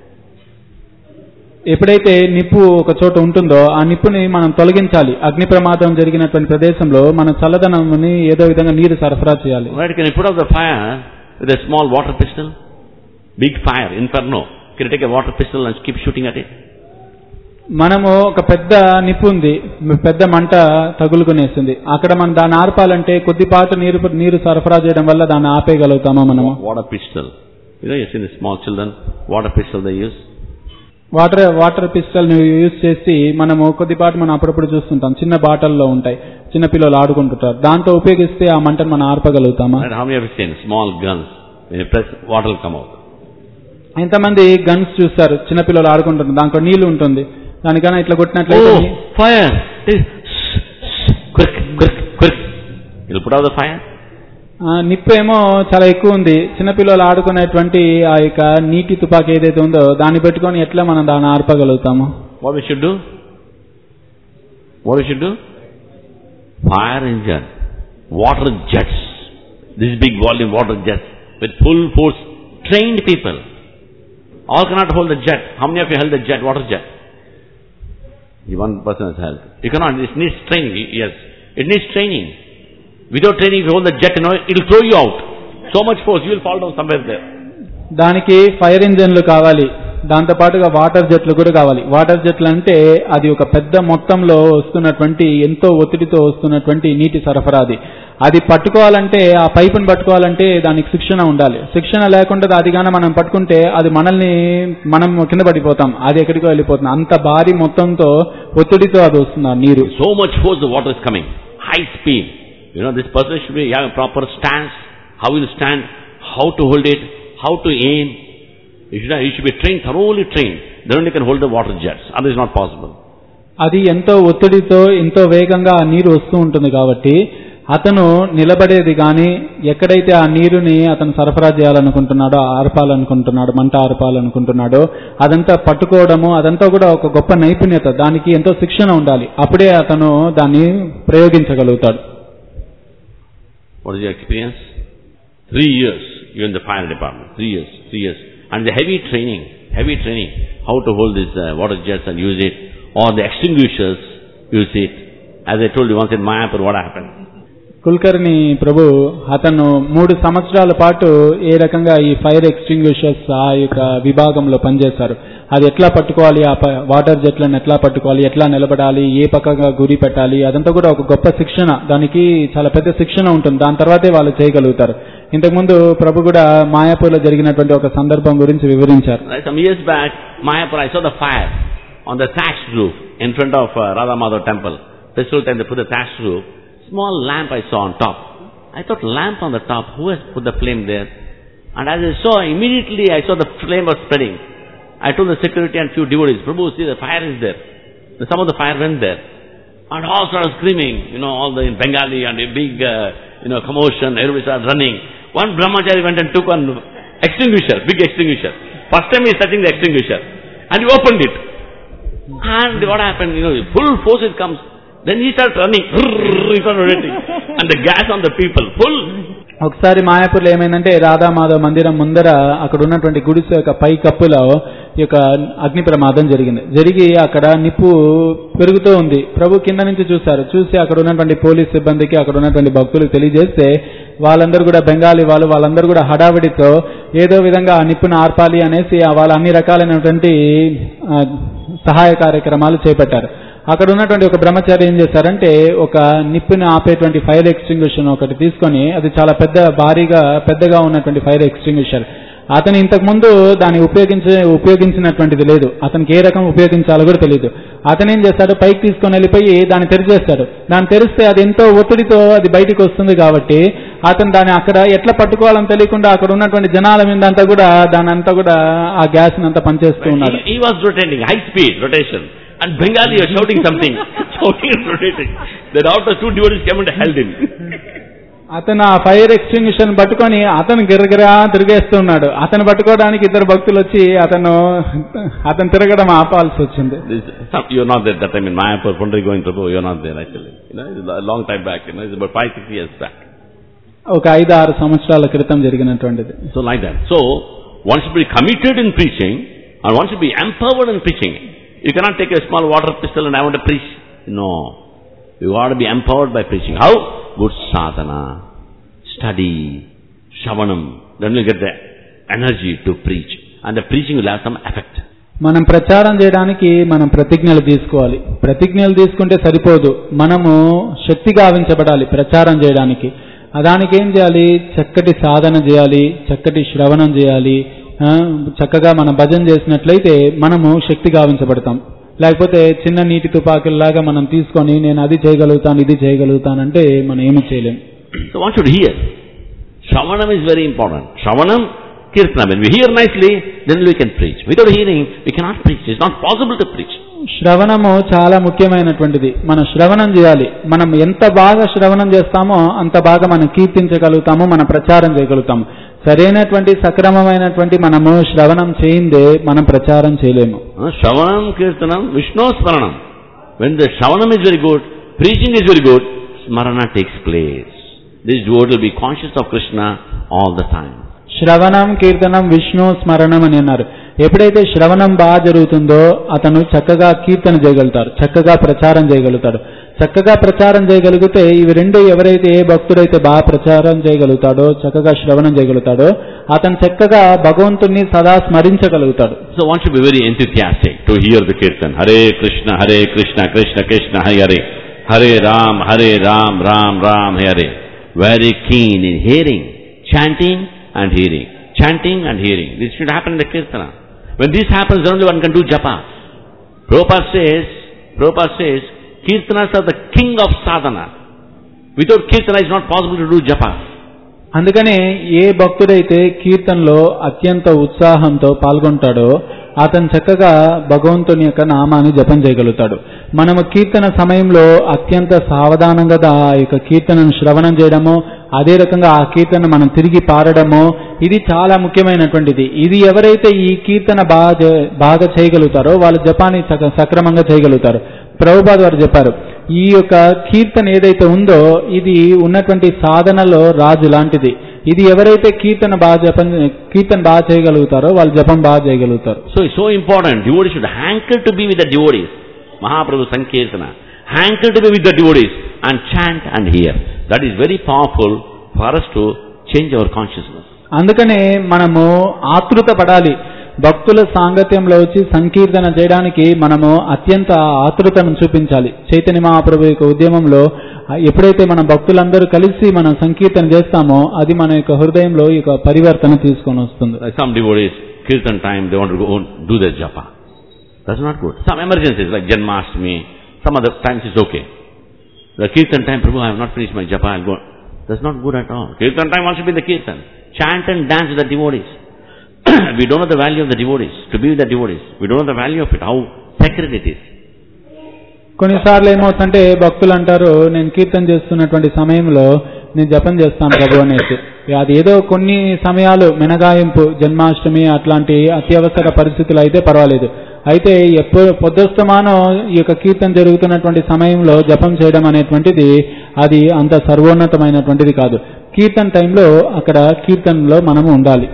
ఎప్పుడైతే నిప్పు ఒక చోట ఉంటుందో ఆ నిప్పుని మనం తొలగించాలి అగ్ని ప్రమాదం జరిగినటువంటి ప్రదేశంలో మన చల్లదనంని ఏదో విధంగా నీరు సరఫరా చేయాలి Where can you put out the fire with a small water pistol? Big fire, inferno. Can you take a water pistol and keep shooting at it? మనము ఒక పెద్ద నిప్పు ఉంది పెద్ద మంట తగులుకునేస్తుంది అక్కడ మనం దాన్ని ఆర్పాలంటే కొద్దిపాటు నీరు నీరు సరఫరా చేయడం వల్ల దాన్ని ఆపేయగలుగుతామా మనము Water pistol. You know, you see the small children, water pistol they use. Water water pistol ని యూజ్ చేసి మనము కొద్దిపాటు మనం అప్పుడప్పుడు చూస్తుంటాం చిన్న బాటల్లో ఉంటాయి చిన్న పిల్లలు ఆడుకుంటుంటారు దాంతో ఉపయోగిస్తే ఆ మంటను మనం ఆర్పగలుగుతామా Right? How many have you seen small guns? When you press, water will come out. ఎంతమంది గన్స్ చూస్తారు చిన్న పిల్లలు ఆడుకుంటున్నారు దాంట్లో నీళ్లు ఉంటుంది దానికన్నా ఇట్లా కొట్టినట్లయితే Oh, fire! Quick, quick, quick. You'll put out the fire? ఆ, నిప్పు ఏమో చాలా ఎక్కువ ఉంది చిన్నపిల్లలు ఆడుకునేటువంటి ఆ యొక్క నీటి తుపాకీ ఏదైతే ఉందో దాన్ని పెట్టుకొని ఎట్లా మనం దాన్ని ఆర్పగలుగుతాము What we should do? What we should do? Fire engine, water jets. This big volume water jets with full force, trained people. All cannot hold the jet. How many of you held the jet, water jet? You One person has held. You cannot. It needs training. Yes, it needs training. Without training, if you hold the jet, you know, it will throw you out. So much force, you will fall down somewhere there. దానికి fire ఇంజన్లు కావాలి దాంతో పాటుగా water జెట్లు కూడా కావాలి water జెట్లు అంటే అది ఒక పెద్ద మొత్తంలో వస్తున్నటువంటి ఎంతో ఒత్తిడితో వస్తున్నటువంటి నీటి సరఫరాది అది పట్టుకోవాలంటే ఆ పైపుని పట్టుకోవాలంటే దానికి శిక్షణ ఉండాలి శిక్షణ లేకుండా అది కానీ మనం పట్టుకుంటే అది మనల్ని మనం కింద పడిపోతాం అది ఎక్కడికో వెళ్ళిపోతుంది అంత భారీ మొత్తంతో ఒత్తిడితో అది వస్తుంది ఆ నీరు So much force the water is coming. High speed. You know, this person should be have a proper stance. How will stand? How to hold it? How to aim? He should, he should be trained, thoroughly trained. Then only can hold the water jets. Otherwise not possible. అది ఎంతో ఒత్తిడితో ఎంతో వేగంగా ఆ నీరు వస్తూ ఉంటుంది కాబట్టి అతను నిలబడేది కానీ ఎక్కడైతే ఆ నీరుని అతను సరఫరా చేయాలనుకుంటున్నాడో ఆర్పాలనుకుంటున్నాడో మంట ఆర్పాలనుకుంటున్నాడో అదంతా పట్టుకోవడము అదంతా కూడా ఒక గొప్ప నైపుణ్యత దానికి ఎంతో శిక్షణ ఉండాలి అప్పుడే అతను దాన్ని ప్రయోగించగలుగుతాడు What is your experience? Three years you're in the fire department. Three years, three years. And the heavy training, heavy training, how to hold these uh, water jets and use it, or the extinguishers, use it. As I told you once in Mayapur, what happened? కుల్కర్ని ప్రభు అతను మూడు సంవత్సరాల పాటు ఏ రకంగా ఈ fire extinguishers ఆ యొక్క విభాగంలో పనిచేశారు అది ఎట్లా పట్టుకోవాలి ఆ ప- వాటర్ జెట్లను ఎట్లా పట్టుకోవాలి ఎట్లా నిలబడాలి ఏ పక్కగా గురి పెట్టాలి అదంతా కూడా ఒక గొప్ప శిక్షణ దానికి చాలా పెద్ద శిక్షణ ఉంటుంది దాని తర్వాతే వాళ్ళు చేయగలుగుతారు ఇంతకుముందు ప్రభు కూడా మాయాపూర్లో జరిగినటువంటి ఒక సందర్భం గురించి వివరించారు Right, Some years back, Mayapur, I saw the fire on the thatched roof in front of uh, Radha Madhav temple. Festival time they put the thatched roof. Small lamp I saw on top. I thought lamp on the top, who has put the flame there? And as I saw, immediately I saw the flame was spreading. I told the security and few devotees, Prabhu, see the fire is there. The- Some of the fire went there. And all started screaming, you know, all the in Bengali and a big, uh, you know, commotion, everybody started running. One brahmachari went and took one extinguisher, big extinguisher. First time he is touching the extinguisher. And he opened it. And what happened, you know, full force it comes. Then he started running. He started rotating. And the gas on the people, full. ఒకసారి మాయాపూర్లో ఏమైందంటే రాధామాధవ్ మందిరం ముందర అక్కడ ఉన్నటువంటి గుడిసె యొక్క పై కప్పులో ఈ యొక్క అగ్ని ప్రమాదం జరిగింది జరిగి అక్కడ నిప్పు పెరుగుతూ ఉంది ప్రభు కింద నుంచి చూశారు చూసి అక్కడ ఉన్నటువంటి పోలీస్ సిబ్బందికి అక్కడ ఉన్నటువంటి భక్తులకు తెలియజేస్తే వాళ్ళందరూ కూడా బెంగాలీ వాళ్ళు వాళ్ళందరూ కూడా హడావిడితో ఏదో విధంగా ఆ నిప్పును ఆర్పాలి అనేసి ఆ వాళ్ళు అన్ని రకాలైనటువంటి ఆ, సహాయ కార్యక్రమాలు చేపట్టారు అక్కడ ఉన్నటువంటి ఒక బ్రహ్మచారి ఏం చేశారంటే ఒక నిప్పుని ఆపేటువంటి ఫైర్ ఎక్స్టింగ్విషన్ ఒకటి తీసుకొని అది చాలా పెద్ద భారీగా పెద్దగా ఉన్నటువంటి ఫైర్ ఎక్స్టింగ్విషర్ అతను ఇంతకు ముందు దాన్ని ఉపయోగించే ఉపయోగించినటువంటిది లేదు అతనికి ఏ రకం ఉపయోగించాలో కూడా తెలియదు అతను ఏం చేస్తాడు పైకి తీసుకొని వెళ్ళిపోయి దాన్ని తెరిచేస్తాడు దాన్ని తెరిస్తే అది ఎంతో ఒత్తిడితో అది బయటికి వస్తుంది కాబట్టి అతను దాన్ని అక్కడ ఎట్లా పట్టుకోవాలని తెలియకుండా అక్కడ ఉన్నటువంటి జనాల మీద అంతా కూడా దాని అంతా కూడా ఆ గ్యాస్ అంతా పనిచేస్తూ ఉన్నాడు He, he was rotating, high speed rotation. And Bengali was shouting something, shouting and rotating. Then after two devotees came and held him. అతను ఆ ఫైర్ ఎక్స్టింగ్విషన్ పట్టుకొని అతను గిరగిరా తిరిగేస్తూ ఉన్నాడు అతను పట్టుకోవడానికి ఇద్దరు భక్తులు వచ్చి అతను అతను తిరగడం ఆపాల్సి వచ్చింది This, some, you're not there that time in Mayapur, Pundri going Prabhu, you're not there actually. You know, it's a long time back, you know, it's about five, six years back. ఒక ఐదు ఆరు సంవత్సరాల క్రితం జరిగినటువంటిది So like that. So, one should be committed in preaching, and one should be empowered in preaching. You cannot take a small water pistol and I want to preach. No. You ought to be empowered by preaching. How? Good sadhana, study, shavanam. Then you get the energy to preach. And the preaching will have some effect. మనం ప్రచారం చేయడానికి మనం ప్రతిజ్ఞలు తీసుకోవాలి ప్రతిజ్ఞలు తీసుకుంటే సరిపోదు మనము శక్తి గావించబడాలి ప్రచారం చేయడానికి ఆ దానికి ఏం చేయాలి చక్కటి సాధన చేయాలి చక్కటి శ్రవణం చేయాలి ఆ, చక్కగా మనం భజన చేసినట్లయితే మనము శక్తి గావించబడతాం లేకపోతే చిన్న నీటి తుపాకుల్లాగా మనం తీసుకొని నేను అది చేయగలుగుతాను ఇది చేయగలుగుతానంటే మనం ఏమి చేయలేం So one should hear. Shravanam is very important. Shravanam, kirtanam. When we hear nicely, then we can preach. Without hearing, we cannot preach. It's not possible to preach. శ్రవణము చాలా ముఖ్యమైనటువంటిది మనం శ్రవణం చేయాలి మనం ఎంత బాగా శ్రవణం చేస్తామో అంత బాగా మనం కీర్తించగలుగుతాము మనం ప్రచారం చేయగలుగుతాము సరైనటువంటి సక్రమమైనటువంటి మనము శ్రవణం చేయిందే మనం ప్రచారం చేయలేము Uh, Shravanam, Kirtanam, Vishnu Smaranam. When the Shravanam is very good, preaching is very good, Smarana takes place. This devotee will be conscious of Krishna all the time. శ్రవణం కీర్తనం విష్ణు స్మరణం అని అన్నారు ఎప్పుడైతే శ్రవణం బాగా జరుగుతుందో అతను చక్కగా కీర్తన చేయగలుగుతారు చక్కగా ప్రచారం చేయగలుగుతాడు చక్కగా ప్రచారం చేయగలిగితే ఇవి రెండు ఎవరైతే ఏ భక్తుడైతే బాగా ప్రచారం చేయగలుగుతాడో చక్కగా శ్రవణం చేయగలుగుతాడో అతను చక్కగా భగవంతుణ్ణి సదా స్మరించగలుగుతాడు So one should be very enthusiastic to hear the Kirtan. Hare Krishna, Hare Krishna, Krishna Krishna, Hare Hare. Hare Ram, Hare Ram, Ram Ram, Hare. Very keen in hearing, chanting and hearing. Chanting and hearing. This should happen in the Kirtana. When this happens, then only one can do japa. Prabhupada says, Prabhupada says, Kirtanas are the king of sadhana. Without Kirtana, it's not possible to do japa. అందుకనే ఏ భక్తుడైతే కీర్తనలో అత్యంత ఉత్సాహంతో పాల్గొంటాడో అతను చక్కగా భగవంతుని యొక్క నామాన్ని జపం చేయగలుగుతాడు మనము కీర్తన సమయంలో అత్యంత సావధానంగా ఆ యొక్క కీర్తనను శ్రవణం చేయడము అదే రకంగా ఆ కీర్తన మనం తిరిగి పాడడము ఇది చాలా ముఖ్యమైనటువంటిది ఇది ఎవరైతే ఈ కీర్తన బాగా చే- బాగా చేయగలుగుతారో వాళ్ళ జపాన్ని సక- సక్రమంగా చేయగలుగుతారు ప్రభుపాద్ వారు చెప్పారు ఈ యొక్క కీర్తన ఏదైతే ఉందో ఇది ఉన్నటువంటి సాధనలో రాజు లాంటిది ఇది ఎవరైతే కీర్తన బాగా జపం కీర్తన బాగా చేయగలుగుతారో వాళ్ళు జపం బాగా చేయగలుగుతారు So it's so important. Devotees should hanker to be with the devotees. Mahaprabhu Sankirtana. Hanker to be with the devotees and chant and hear. That is very powerful for us to change our consciousness. అందుకనే మనము ఆతృత పడాలి భక్తుల సాంగత్యంలో వచ్చి సంకీర్తన చేయడానికి మనము అత్యంత ఆతృతను చూపించాలి చైతన్య మహాప్రభు యొక్క ఉద్యమంలో ఆ, ఎప్పుడైతే మన భక్తులందరూ కలిసి మనం సంకీర్తన చేస్తామో అది మన యొక్క హృదయంలో ఈ యొక్క పరివర్తన తీసుకొని వస్తుంది Like some devotees, Kirtan time, they want to go and do their japa. That's not good. Some emergencies like Janmashtami, some other times it's okay. The Kirtan time, Prabhu, I have not finished my japa, I'll go. That's not good at all. Kirtan time wants to be the Kirtan. Chant and dance with the devotees. we don't know the value of the devotees, to be with the devotees. We don't know the value of it, how sacred it is. కొన్నిసార్లు ఏమవుతుందంటే భక్తులు అంటారు నేను కీర్తన చేస్తున్నటువంటి సమయంలో నేను జపం చేస్తాను ప్రభు అనేసి అది ఏదో కొన్ని సమయాలు మినగాయింపు జన్మాష్టమి అట్లాంటి అత్యవసర పరిస్థితులు అయితే పర్వాలేదు అయితే ఎప్పుడు పొద్దుస్తమానం ఈ యొక్క కీర్తన జరుగుతున్నటువంటి సమయంలో జపం చేయడం అనేటువంటిది అది అంత సర్వోన్నతమైనటువంటిది కాదు కీర్తన టైంలో అక్కడ కీర్తనలో మనము ఉండాలి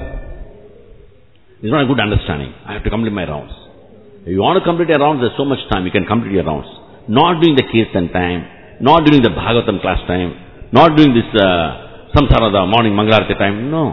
It's not a good understanding. I have to complete my rounds. If you want to complete your rounds, there's so much time, you can complete your rounds. Not during the Kirtan time, not during the Bhagavatam class time, not during this uh, Samsarada morning Mangalarati time. No.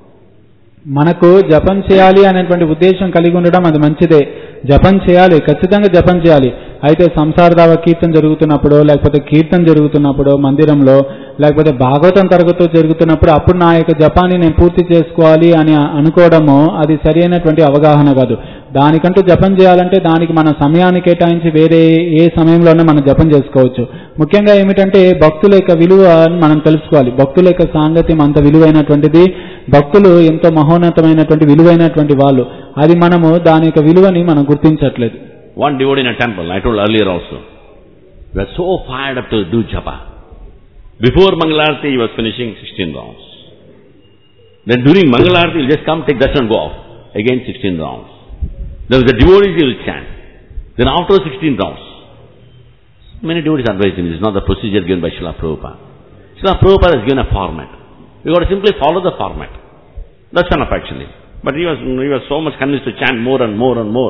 మనకు జపం చేయాలి అనేటువంటి ఉద్దేశం కలిగి ఉండడం అది మంచిదే జపం చేయాలి ఖచ్చితంగా జపం చేయాలి అయితే సంసారదావ కీర్తన జరుగుతున్నప్పుడు లేకపోతే కీర్తన జరుగుతున్నప్పుడు మందిరంలో లేకపోతే భాగవతం తరగతి జరుగుతున్నప్పుడు అప్పుడు నా యొక్క జపాన్ని నేను పూర్తి చేసుకోవాలి అని అనుకోవడము అది సరైనటువంటి అవగాహన కాదు దానికంటూ జపం చేయాలంటే దానికి మన సమయాన్ని కేటాయించి వేరే ఏ సమయంలోనే మనం జపం చేసుకోవచ్చు ముఖ్యంగా ఏమిటంటే భక్తుల యొక్క విలువ మనం తెలుసుకోవాలి భక్తుల యొక్క సాంగత్యం అంత విలువైనటువంటిది భక్తులు ఎంతో మహోన్నతమైనటువంటి విలువైనటువంటి వాళ్ళు అది మనము దాని యొక్క విలువని మనం గుర్తించట్లేదు One devotee in a temple, I told earlier also, was so fired up to do japa. Before Mangalarti, he was finishing 16 rounds. Then during Mangalarti, he'll just come, take darshan and go off. Again 16 rounds. There was a devotee, he will chant. Then after 16 rounds, many devotees advised him, this is not the procedure given by Srila Prabhupada. Srila Prabhupada has given a format. You got to simply follow the format. That's enough actually. But he was, he was so much convinced to chant more and more and more.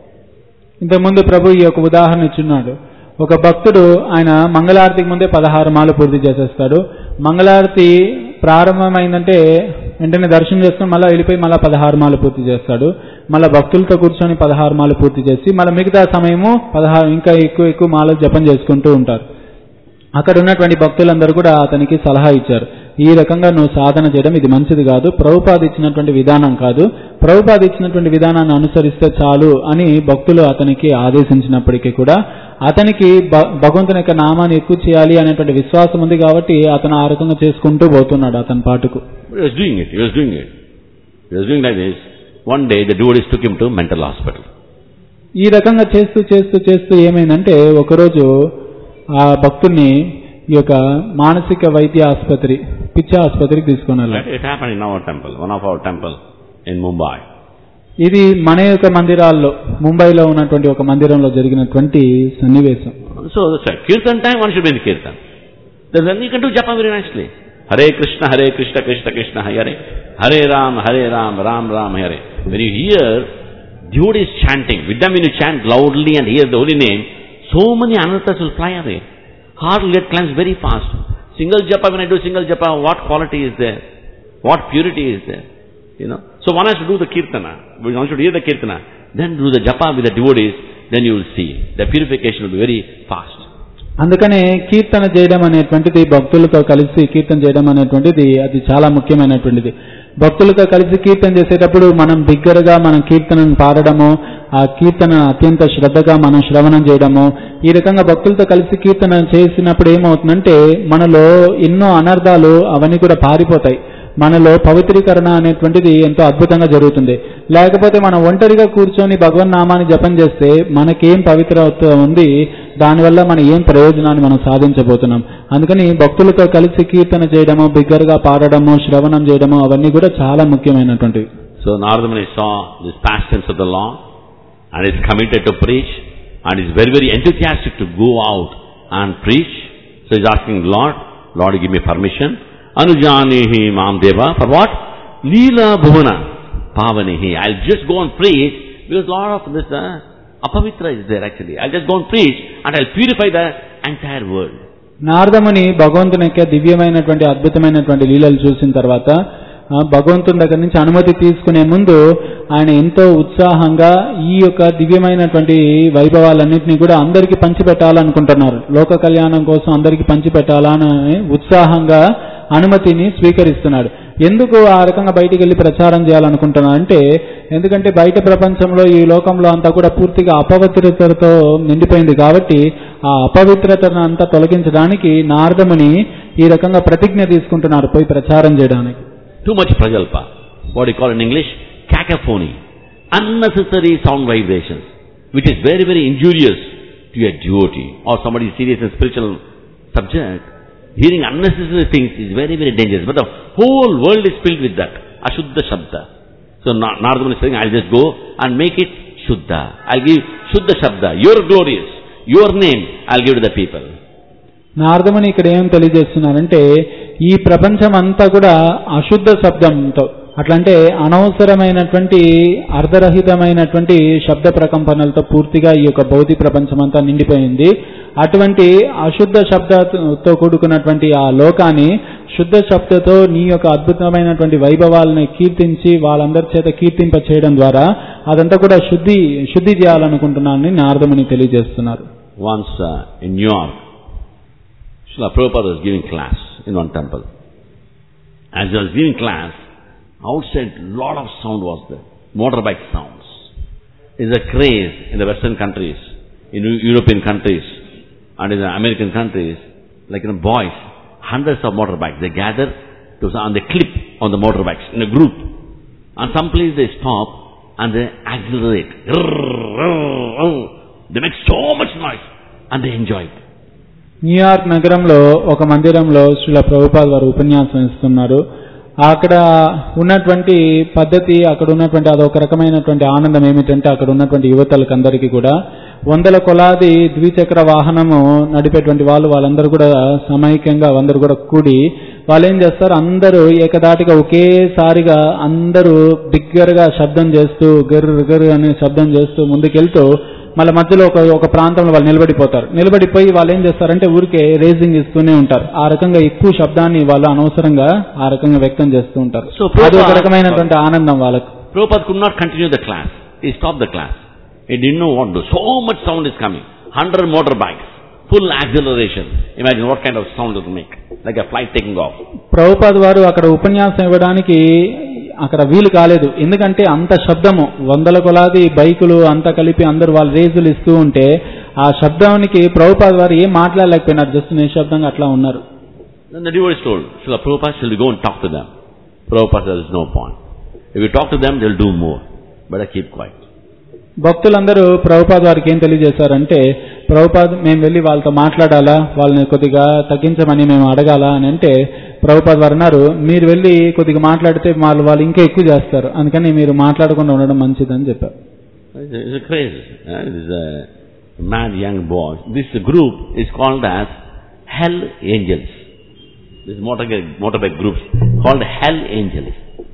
ఇంతకుముందు ప్రభు ఈ యొక్క ఉదాహరణ ఇచ్చున్నాడు ఒక భక్తుడు ఆయన మంగళారతికి ముందే పదహారు మాలు పూర్తి చేసేస్తాడు మంగళారతి ప్రారంభమైందంటే వెంటనే దర్శనం చేసుకుని మళ్ళీ వెళ్ళిపోయి మళ్ళీ పదహారు మాలు పూర్తి చేస్తాడు మళ్ళీ భక్తులతో కూర్చొని పదహారు మాలు పూర్తి చేసి మళ్ళీ మిగతా సమయము పదహారు ఇంకా ఎక్కువ ఎక్కువ మాలు జపం చేసుకుంటూ ఉంటారు అక్కడ ఉన్నటువంటి భక్తులందరూ కూడా అతనికి సలహా ఇచ్చారు ఈ రకంగా నువ్వు సాధన చేయడం ఇది మంచిది కాదు ప్రభుపాద ఇచ్చినటువంటి విధానం కాదు ప్రభుపాద ఇచ్చినటువంటి విధానాన్ని అనుసరిస్తే చాలు అని భక్తులు అతనికి ఆదేశించినప్పటికీ కూడా అతనికి భ- భగవంతుని యొక్క నామాన్ని ఎక్కువ చేయాలి అనేటువంటి విశ్వాసం ఉంది కాబట్టి అతను ఆ రకంగా చేసుకుంటూ పోతున్నాడు అతని పాటుకు But he was doing it, he was doing it. He was doing like this. One day the devotees took him to mental hospital. ఈ రకంగా చేస్తూ చేస్తూ చేస్తూ ఏమైందంటే ఒకరోజు ఆ భక్తుడిని ఈ యొక్క మానసిక వైద్య ఆసుపత్రి పిచ్చ ఆసుపత్రికి తీసుకుని వెళ్ళారు It happened in our temple, one of our temple in Mumbai. ఇది మన యొక్క మందిరాల్లో ముంబైలో ఉన్నటువంటి ఒక మందిరంలో జరిగినటువంటి సన్నివేశం So that's right. Kirtan time, one should be in Kirtan. Then you can do japa very nicely. Hare Krishna, Hare Krishna, Krishna Krishna, Hare Hare Ram, Hare Ram, Ram Ram, Hare. When you hear devotees chanting, with them when you chant loudly and hear the holy name, so many anarthas will fly away. Heart will get cleansed very fast. Single japa, when I do single japa, what quality is there? What purity is there? You know. So one has to do the kirtana. One should hear the kirtana. Then do the japa with the devotees. Then you will see. The purification will be very fast. అందుకనే కీర్తన చేయడం అనేటువంటిది భక్తులతో కలిసి కీర్తన చేయడం అనేటువంటిది అది చాలా ముఖ్యమైనటువంటిది భక్తులతో కలిసి కీర్తన చేసేటప్పుడు మనం బిగ్గరగా మనం కీర్తనను పాడడము ఆ కీర్తన అత్యంత శ్రద్ధగా మనం శ్రవణం చేయడము ఈ రకంగా భక్తులతో కలిసి కీర్తన చేసినప్పుడు ఏమవుతుందంటే మనలో ఎన్నో అనర్థాలు అవన్నీ కూడా పారిపోతాయి మనలో పవిత్రీకరణ అనేటువంటిది ఎంతో అద్భుతంగా జరుగుతుంది లేకపోతే మనం ఒంటరిగా కూర్చొని భగవన్ నామాన్ని జపం చేస్తే మనకేం పవిత్రత ఉంది దానివల్ల మనం ఏం ప్రయోజనాన్ని మనం సాధించబోతున్నాం అందుకని భక్తులతో కలిసి కీర్తన చేయడము బిగ్గరగా పాడడము శ్రవణం చేయడము అవన్నీ కూడా చాలా ముఖ్యమైనటువంటివి So Narada saw this past tense of the Lord and is committed to preach and is very, very enthusiastic to go out and preach. So he's asking Lord, Lord give me permission. Anujanihi Mam Deva for what? Leela Bhuvana Pavanihi. I'll just go and preach because a lot of this uh, apavitra is there actually. I'll just go and preach and I'll purify the entire world. నారదముని భగవంతుని యొక్క దివ్యమైనటువంటి అద్భుతమైనటువంటి లీలలు చూసిన తర్వాత ఆ, భగవంతుని దగ్గర నుంచి అనుమతి తీసుకునే ముందు ఆయన ఎంతో ఉత్సాహంగా ఈ యొక్క దివ్యమైనటువంటి వైభవాలన్నింటినీ కూడా అందరికీ పంచిపెట్టాలనుకుంటున్నారు లోక కళ్యాణం కోసం అందరికీ పంచిపెట్టాలని ఉత్సాహంగా అనుమతిని స్వీకరిస్తున్నాడు ఎందుకు ఆ రకంగా బయటికి వెళ్ళి ప్రచారం చేయాలనుకుంటున్నా అంటే ఎందుకంటే బయట ప్రపంచంలో ఈ లోకంలో అంతా కూడా పూర్తిగా అపవిత్రతతో నిండిపోయింది కాబట్టి ఆ అపవిత్రతను అంతా తొలగించడానికి నారదముని ఈ రకంగా ప్రతిజ్ఞ తీసుకుంటున్నారు పోయి ప్రచారం చేయడానికి Too much prajalpa. What do you call in English? Cacophony. Unnecessary sound vibrations. Which is very, very injurious to a devotee or somebody serious in spiritual subject. Hearing unnecessary things is very, very dangerous. But the whole world is filled with that. Ashuddha Shabda. So Na- Narada is saying, I'll just go and make it Shuddha. I'll give Shuddha Shabda. You're glorious. Your name I'll give to the people. నారదముని ఇక్కడ ఏం తెలియజేస్తున్నారంటే ఈ ప్రపంచం అంతా కూడా అశుద్ధ శబ్దంతో అట్లంటే అనవసరమైనటువంటి అర్ధరహితమైనటువంటి శబ్ద ప్రకంపనలతో పూర్తిగా ఈ యొక్క భౌతిక ప్రపంచం అంతా నిండిపోయింది అటువంటి అశుద్ధ శబ్దతో కూడుకున్నటువంటి ఆ లోకాన్ని శుద్ధ శబ్దతో నీ యొక్క అద్భుతమైనటువంటి వైభవాలని కీర్తించి వాళ్ళందరి చేత కీర్తింప చేయడం ద్వారా అదంతా కూడా శుద్ధి శుద్ధి చేయాలనుకుంటున్నానని నారదముని తెలియజేస్తున్నారు Once uh, in New York, Srila Prabhupada was giving class in one temple. As he was giving class, outside lot of sound was there, motorbike sounds. is a craze in the Western countries, in Eu- European countries, and in the American countries, like you know, boys, hundreds of motorbikes, they gather to on the clip on the motorbikes in a group. And some place they stop and they accelerate. They make so much noise and they enjoy it. New York నగరంలో ఒక మందిరంలో శ్రీల ప్రభుపాద్ వారు ఉపన్యాసం ఇస్తున్నారు అక్కడ ఉన్నటువంటి పద్ధతి అక్కడ ఉన్నటువంటి అదొక రకమైనటువంటి ఆనందం ఏమిటంటే అక్కడ ఉన్నటువంటి యువతలకు అందరికీ కూడా వందల కొలాది ద్విచక్ర వాహనము నడిపేటువంటి వాళ్ళు వాళ్ళందరూ కూడా సమైక్యంగా అందరూ కూడా కూడి వాళ్ళు ఏం చేస్తారు అందరూ ఏకదాటిగా ఒకేసారిగా అందరూ బిగ్గరగా శబ్దం చేస్తూ గర్ర గర్ర అనే శబ్దం చేస్తూ ముందుకెళ్తూ మళ్ళీ మధ్యలో ఒక ఒక ప్రాంతంలో వాళ్ళు నిలబడిపోతారు నిలబడిపోయి వాళ్ళు ఏం చేస్తారంటే ఊరికే రేసింగ్ ఇస్తూనే ఉంటారు ఆ రకంగా ఎక్కువ శబ్దాన్ని వాళ్ళు అనవసరంగా ఆ రకంగా వ్యక్తం చేస్తూ ఉంటారు So, అది ఒక Prabhupada- రకమైనటువంటి ఆనందం వాళ్ళకు Prabhupada could not continue the class. He stopped the class. He didn't know what to do. So much sound is coming. Hundred motorbikes. Full acceleration. Imagine what kind of sound it will make. Like a flight taking off. Prabhupad వారు అక్కడ ఉపన్యాసం ఇవ్వడానికి అక్కడ వీలు కాలేదు ఎందుకంటే అంత శబ్దము వందల కొలాది బైకులు అంతా కలిపి అందరూ వాళ్ళు రేసులు ఇస్తూ ఉంటే ఆ శబ్దానికి ప్రభుపాద్ వారు ఏం మాట్లాడలేకపోయినారు జస్ట్ నిశ్శబ్దంగా అట్లా ఉన్నారు Then the devotees told, Srila Prabhupada, shall we go and talk to them? Prabhupada said, there's no point. If you talk to them, they'll do more. Better keep quiet. భక్తులందరూ ప్రభుపాద్ వారికి ఏం తెలియజేశారంటే ప్రభుపాద్ మేము వెళ్ళి వాళ్ళతో మాట్లాడాలా వాళ్ళని కొద్దిగా తగ్గించమని మేము అడగాల అని అంటే ప్రభుపాద్ వారు అన్నారు మీరు వెళ్ళి కొద్దిగా మాట్లాడితే వాళ్ళు వాళ్ళు ఇంకా ఎక్కువ చేస్తారు అందుకని మీరు మాట్లాడకుండా ఉండడం మంచిదని చెప్పారు It's a, it's a crazy. uh, It is a mad young boy. This group is called as Hell Angels. This motorbike, motorbike groups called Hell Angels.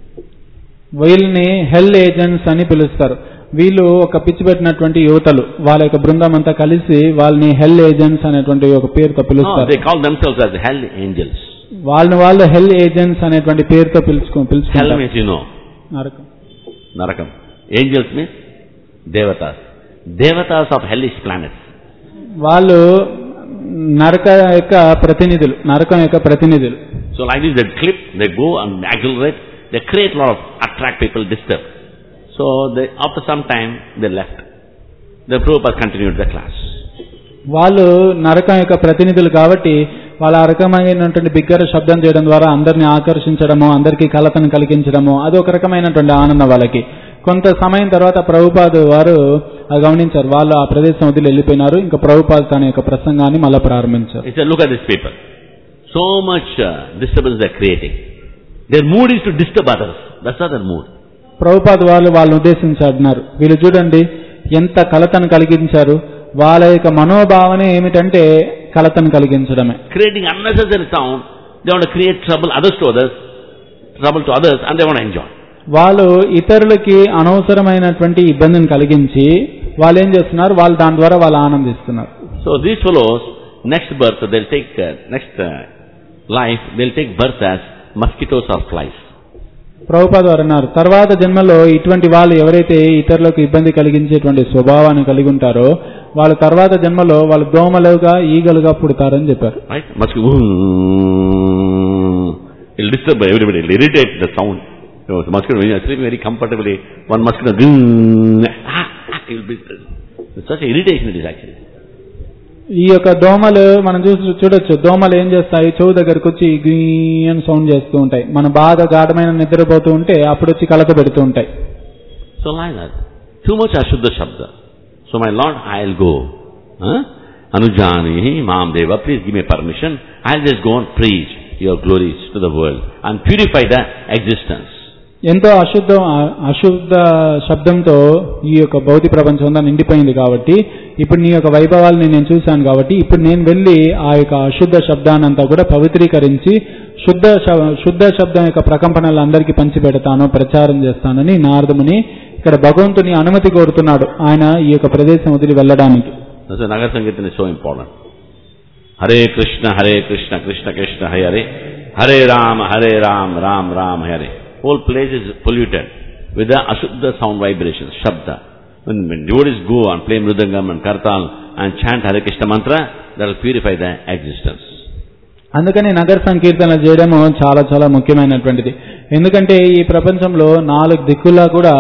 వీళ్ళని హెల్ ఏజెంట్స్ అని పిలుస్తారు వీళ్ళు ఒక పిచ్చి పెట్టినటువంటి యువతలు వాళ్ళ యొక్క బృందం అంతా కలిసి వాళ్ళని హెల్ ఏజెంట్స్ అనేటువంటి ఒక పేరుతో No, పిలుస్తారు they call themselves as Hell Angels. వాళ్ళని వాళ్ళు హెల్ ఏజెంట్స్ అనేటువంటి పేరుతో పిలుచుకో Hell పిలుచుకుంటారు means you know. నరకం. Narakam. Angels means Devatas. Devatas of hellish planets. వాళ్ళు నరక యొక్క ప్రతినిధులు నరకం యొక్క ప్రతినిధులు So like this, they clip, they go and accelerate, they create a lot of attract people, disturb. So they, after some time, they left. The Prabhupada continued the class. వాళ్ళు నరకం యొక్క ప్రతినిధులు కాబట్టి వాళ్ళ ఆ రకమైనటువంటి బిగ్గర శబ్దం చేయడం ద్వారా అందరిని ఆకర్షించడము అందరికీ కలతను కలిగించడము అది ఒక రకమైనటువంటి ఆనందం వాళ్ళకి కొంత సమయం తర్వాత ప్రభుపాద్ వారు అది గమనించారు వాళ్ళు ఆ ప్రదేశం వదిలి వెళ్ళిపోయినారు ఇంకా ప్రభుపాద్ తన యొక్క ప్రసంగాన్ని మళ్ళీ ప్రారంభించారు He said, look at these people. So much uh, disturbance they're creating. Their mood is to disturb others. That's not their mood. Prabhupad వాళ్ళు వాళ్ళని ఉద్దేశించారు వీళ్ళు చూడండి ఎంత కలతను కలిగించారు వాళ్ళ యొక్క మనోభావన ఏమిటంటే కలతను కలిగించడమే Creating unnecessary sound, they want to create trouble others to others, trouble to others, and they want to enjoy. వాళ్ళు ఇతరులకి అనవసరమైనటువంటి ఇబ్బందిని కలిగించి వాళ్ళు ఏం చేస్తున్నారు వాళ్ళు దాని ద్వారా వాళ్ళు ఆనందిస్తున్నారు So these fellows, next birth, they'll take, uh, next uh, life, they'll take birth as mosquitoes or flies. Prabhupada వారు అన్నారు తర్వాత జన్మలో ఇటువంటి వాళ్ళు ఎవరైతే ఇతరులకు ఇబ్బంది కలిగించేటువంటి స్వభావాన్ని కలిగి ఉంటారో వాళ్ళ తర్వాత జన్మలో వాళ్ళు దోమలుగా ఈగలుగా పుడతారని చెప్పారు Right? Mosquito, it'll disturb everybody, it'll irritate the sound. You know, the mosquito, when you're sleeping very comfortably, one mosquito, ah, ah, it'll be, it's such an irritation it is actually. ఈ యొక్క దోమలు మనం చూసి చూడొచ్చు దోమలు ఏం చేస్తాయి చెవు దగ్గరకు వచ్చి గీ అని సౌండ్ చేస్తూ ఉంటాయి మనం బాగా గాఢమైన నిద్రపోతూ ఉంటే అప్పుడు వచ్చి కలత పెడుతూ ఉంటాయి So like that. Too much Ashuddha Shabda. So my Lord, I'll go. Huh? Anujani, Maam Deva, please give me permission. I'll just go and preach your glories to the world and purify the existence. ఎంతో అశుద్ధం అశుద్ధ శబ్దంతో ఈ యొక్క భౌతిక ప్రపంచం అంతా నిండిపోయింది కాబట్టి ఇప్పుడు నీ యొక్క వైభవాల్ని నేను చూశాను కాబట్టి ఇప్పుడు నేను వెళ్ళి ఆ యొక్క అశుద్ధ శబ్దాన్నంతా కూడా పవిత్రీకరించి శుద్ధ శ- శుద్ధ శబ్దం యొక్క ప్రకంపనలు అందరికీ పంచిపెడతాను ప్రచారం చేస్తానని నారదముని ఇక్కడ భగవంతుని అనుమతి కోరుతున్నాడు ఆయన ఈ యొక్క ప్రదేశం వదిలి వెళ్ళడానికి That's why Nagar Sankirtan is so important. Hare Krishna, Hare Krishna, Krishna Krishna, Hare Hare. Hare Ram, Hare Ram, Ram Ram, Hare. Whole place is polluted with the Ashuddha sound vibrations, Shabda. When, when devotees go and play Mridangam and Kartal and chant Hare Krishna mantra, that will purify the existence. అందుకని నగర సంకీర్తన చేయడము చాలా చాలా ముఖ్యమైనటువంటిది ఎందుకంటే ఈ ప్రపంచంలో నాలుగు దిక్కులా కూడా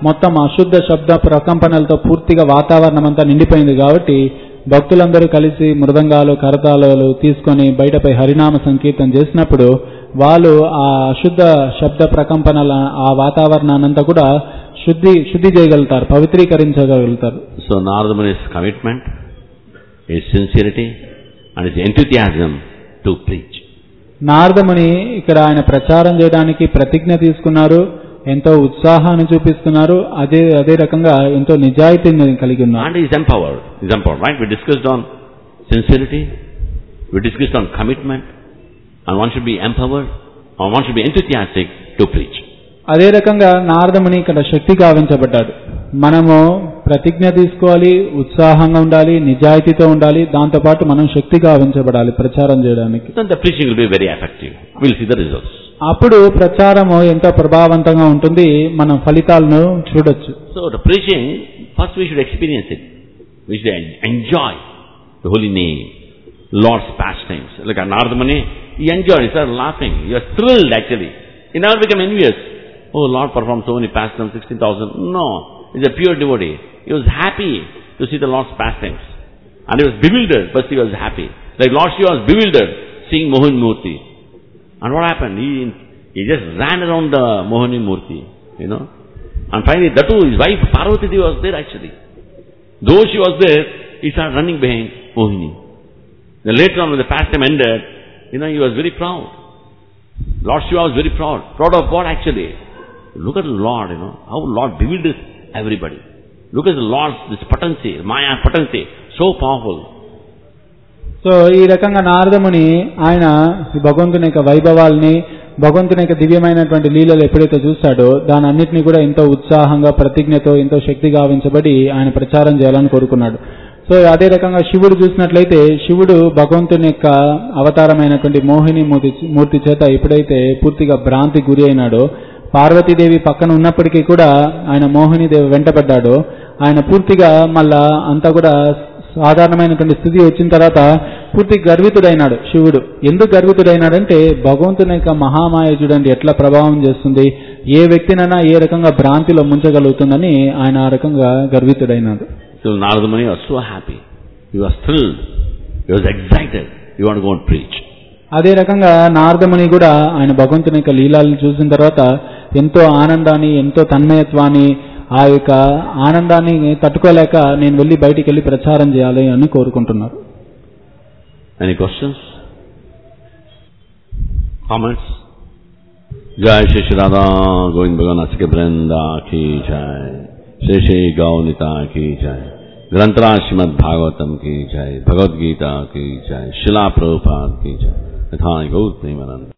మొత్తం అశుద్ధ శబ్ద ప్రకంపనలతో పూర్తిగా వాతావరణం అంతా నిండిపోయింది కాబట్టి భక్తులందరూ కలిసి మృదంగాలు కరతాళాలు తీసుకొని బయటపై హరినామ సంకీర్తన చేసినప్పుడు వాళ్ళు ఆ అశుద్ధ శబ్ద ప్రకంపనల ఆ వాతావరణాన్నంతా కూడా శుద్ధి శుద్ధి చేయగలుగుతారు పవిత్రీకరించగలుగుతారు So Narada Muni's commitment, his sincerity and his enthusiasm to preach. నారదముని ఇక్కడ ఆయన ప్రచారం చేయడానికి ప్రతిజ్ఞ తీసుకున్నారు ఎంతో ఉత్సాహాన్ని చూపిస్తున్నారు అదే అదే రకంగా ఎంతో నిజాయితీని కలిగి ఉన్నారు And he is empowered. He is empowered, right? We discussed on sincerity, we discussed on commitment, and one should be empowered, or one should be enthusiastic to preach. అదే రకంగా నారదముని ఇక్కడ శక్తి గావించబడ్డాడు మనము ప్రతిజ్ఞ తీసుకోవాలి ఉత్సాహంగా ఉండాలి నిజాయితీతో ఉండాలి దాంతోపాటు మనం శక్తి గావించబడాలి ప్రచారం చేయడానికి Then the preaching will be very effective. We'll see the results. అప్పుడు ప్రచారము ఎంతో ప్రభావవంతంగా ఉంటుంది మనం ఫలితాలను చూడొచ్చు So the preaching, first we should experience it. We should en- enjoy the holy name, Lord's pastimes. Look at Narada Muni, he enjoyed, he started laughing. He was thrilled actually. He never became envious. Oh, Lord performed so many pastimes, 16,000. No, he's a pure devotee. He was happy to see the Lord's pastimes. And he was bewildered, but he was happy. Like Lord Shiva was bewildered seeing Mohan Murti. And what happened? He, he just ran around the Mohani Murti, you know. And finally, that too, his wife Parvati Devi was there actually. Though she was there, he started running behind Mohini. Then later on, when the pastime ended, you know, he was very proud. Lord Shiva was very proud. Proud of what actually? Look at the Lord, you know, how Lord bewilders everybody. Look at the Lord's, this potency, Maya potency, so powerful. So ఈ రకంగా నారదముని ఆయన ఈ భగవంతుని యొక్క వైభవాల్ని భగవంతుని యొక్క దివ్యమైనటువంటి లీలలు ఎప్పుడైతే చూస్తాడో దాని అన్నిటినీ కూడా ఎంతో ఉత్సాహంగా ప్రతిజ్ఞతో ఎంతో శక్తి గావించబడి ఆయన ప్రచారం చేయాలని కోరుకున్నాడు సో అదే రకంగా శివుడు చూసినట్లయితే శివుడు భగవంతుని యొక్క అవతారమైనటువంటి మోహిని మూర్తి మూర్తి చేత ఎప్పుడైతే పూర్తిగా భ్రాంతి గురి అయినాడో పార్వతీదేవి పక్కన ఉన్నప్పటికీ కూడా ఆయన మోహినీదేవి వెంటబడ్డాడో ఆయన పూర్తిగా మళ్ళా అంతా కూడా సాధారణమైనటువంటి స్థితి వచ్చిన తర్వాత పూర్తి గర్వితుడైనాడు శివుడు ఎందుకు గర్వితుడైనాడంటే భగవంతుని యొక్క మహామాయ చూడండి ఎట్లా ప్రభావం చేస్తుంది ఏ వ్యక్తినైనా ఏ రకంగా భ్రాంతిలో ముంచగలుగుతుందని ఆయన ఆ రకంగా గర్వితుడైనాడు So Narada Muni was so happy. He was thrilled. He was excited. He wanted to go and preach. అదే రకంగా నారదముని కూడా ఆయన భగవంతుని యొక్క లీలాలను చూసిన తర్వాత ఎంతో ఆనందాన్ని ఎంతో తన్మయత్వాన్ని ఆ యొక్క ఆనందాన్ని తట్టుకోలేక నేను వెళ్ళి బయటికి వెళ్ళి ప్రచారం చేయాలి అని కోరుకుంటున్నారు Any questions? Comments? Jai Shri Shri Radha Govind Bhagavan Asike Brinda ki jai. Shri Shri Gaunita ki jai. ग्रंथराज Shrimad Bhagavatam की जय भगवद गीता की जय शिला प्रभुपाद की जय यथा गौतम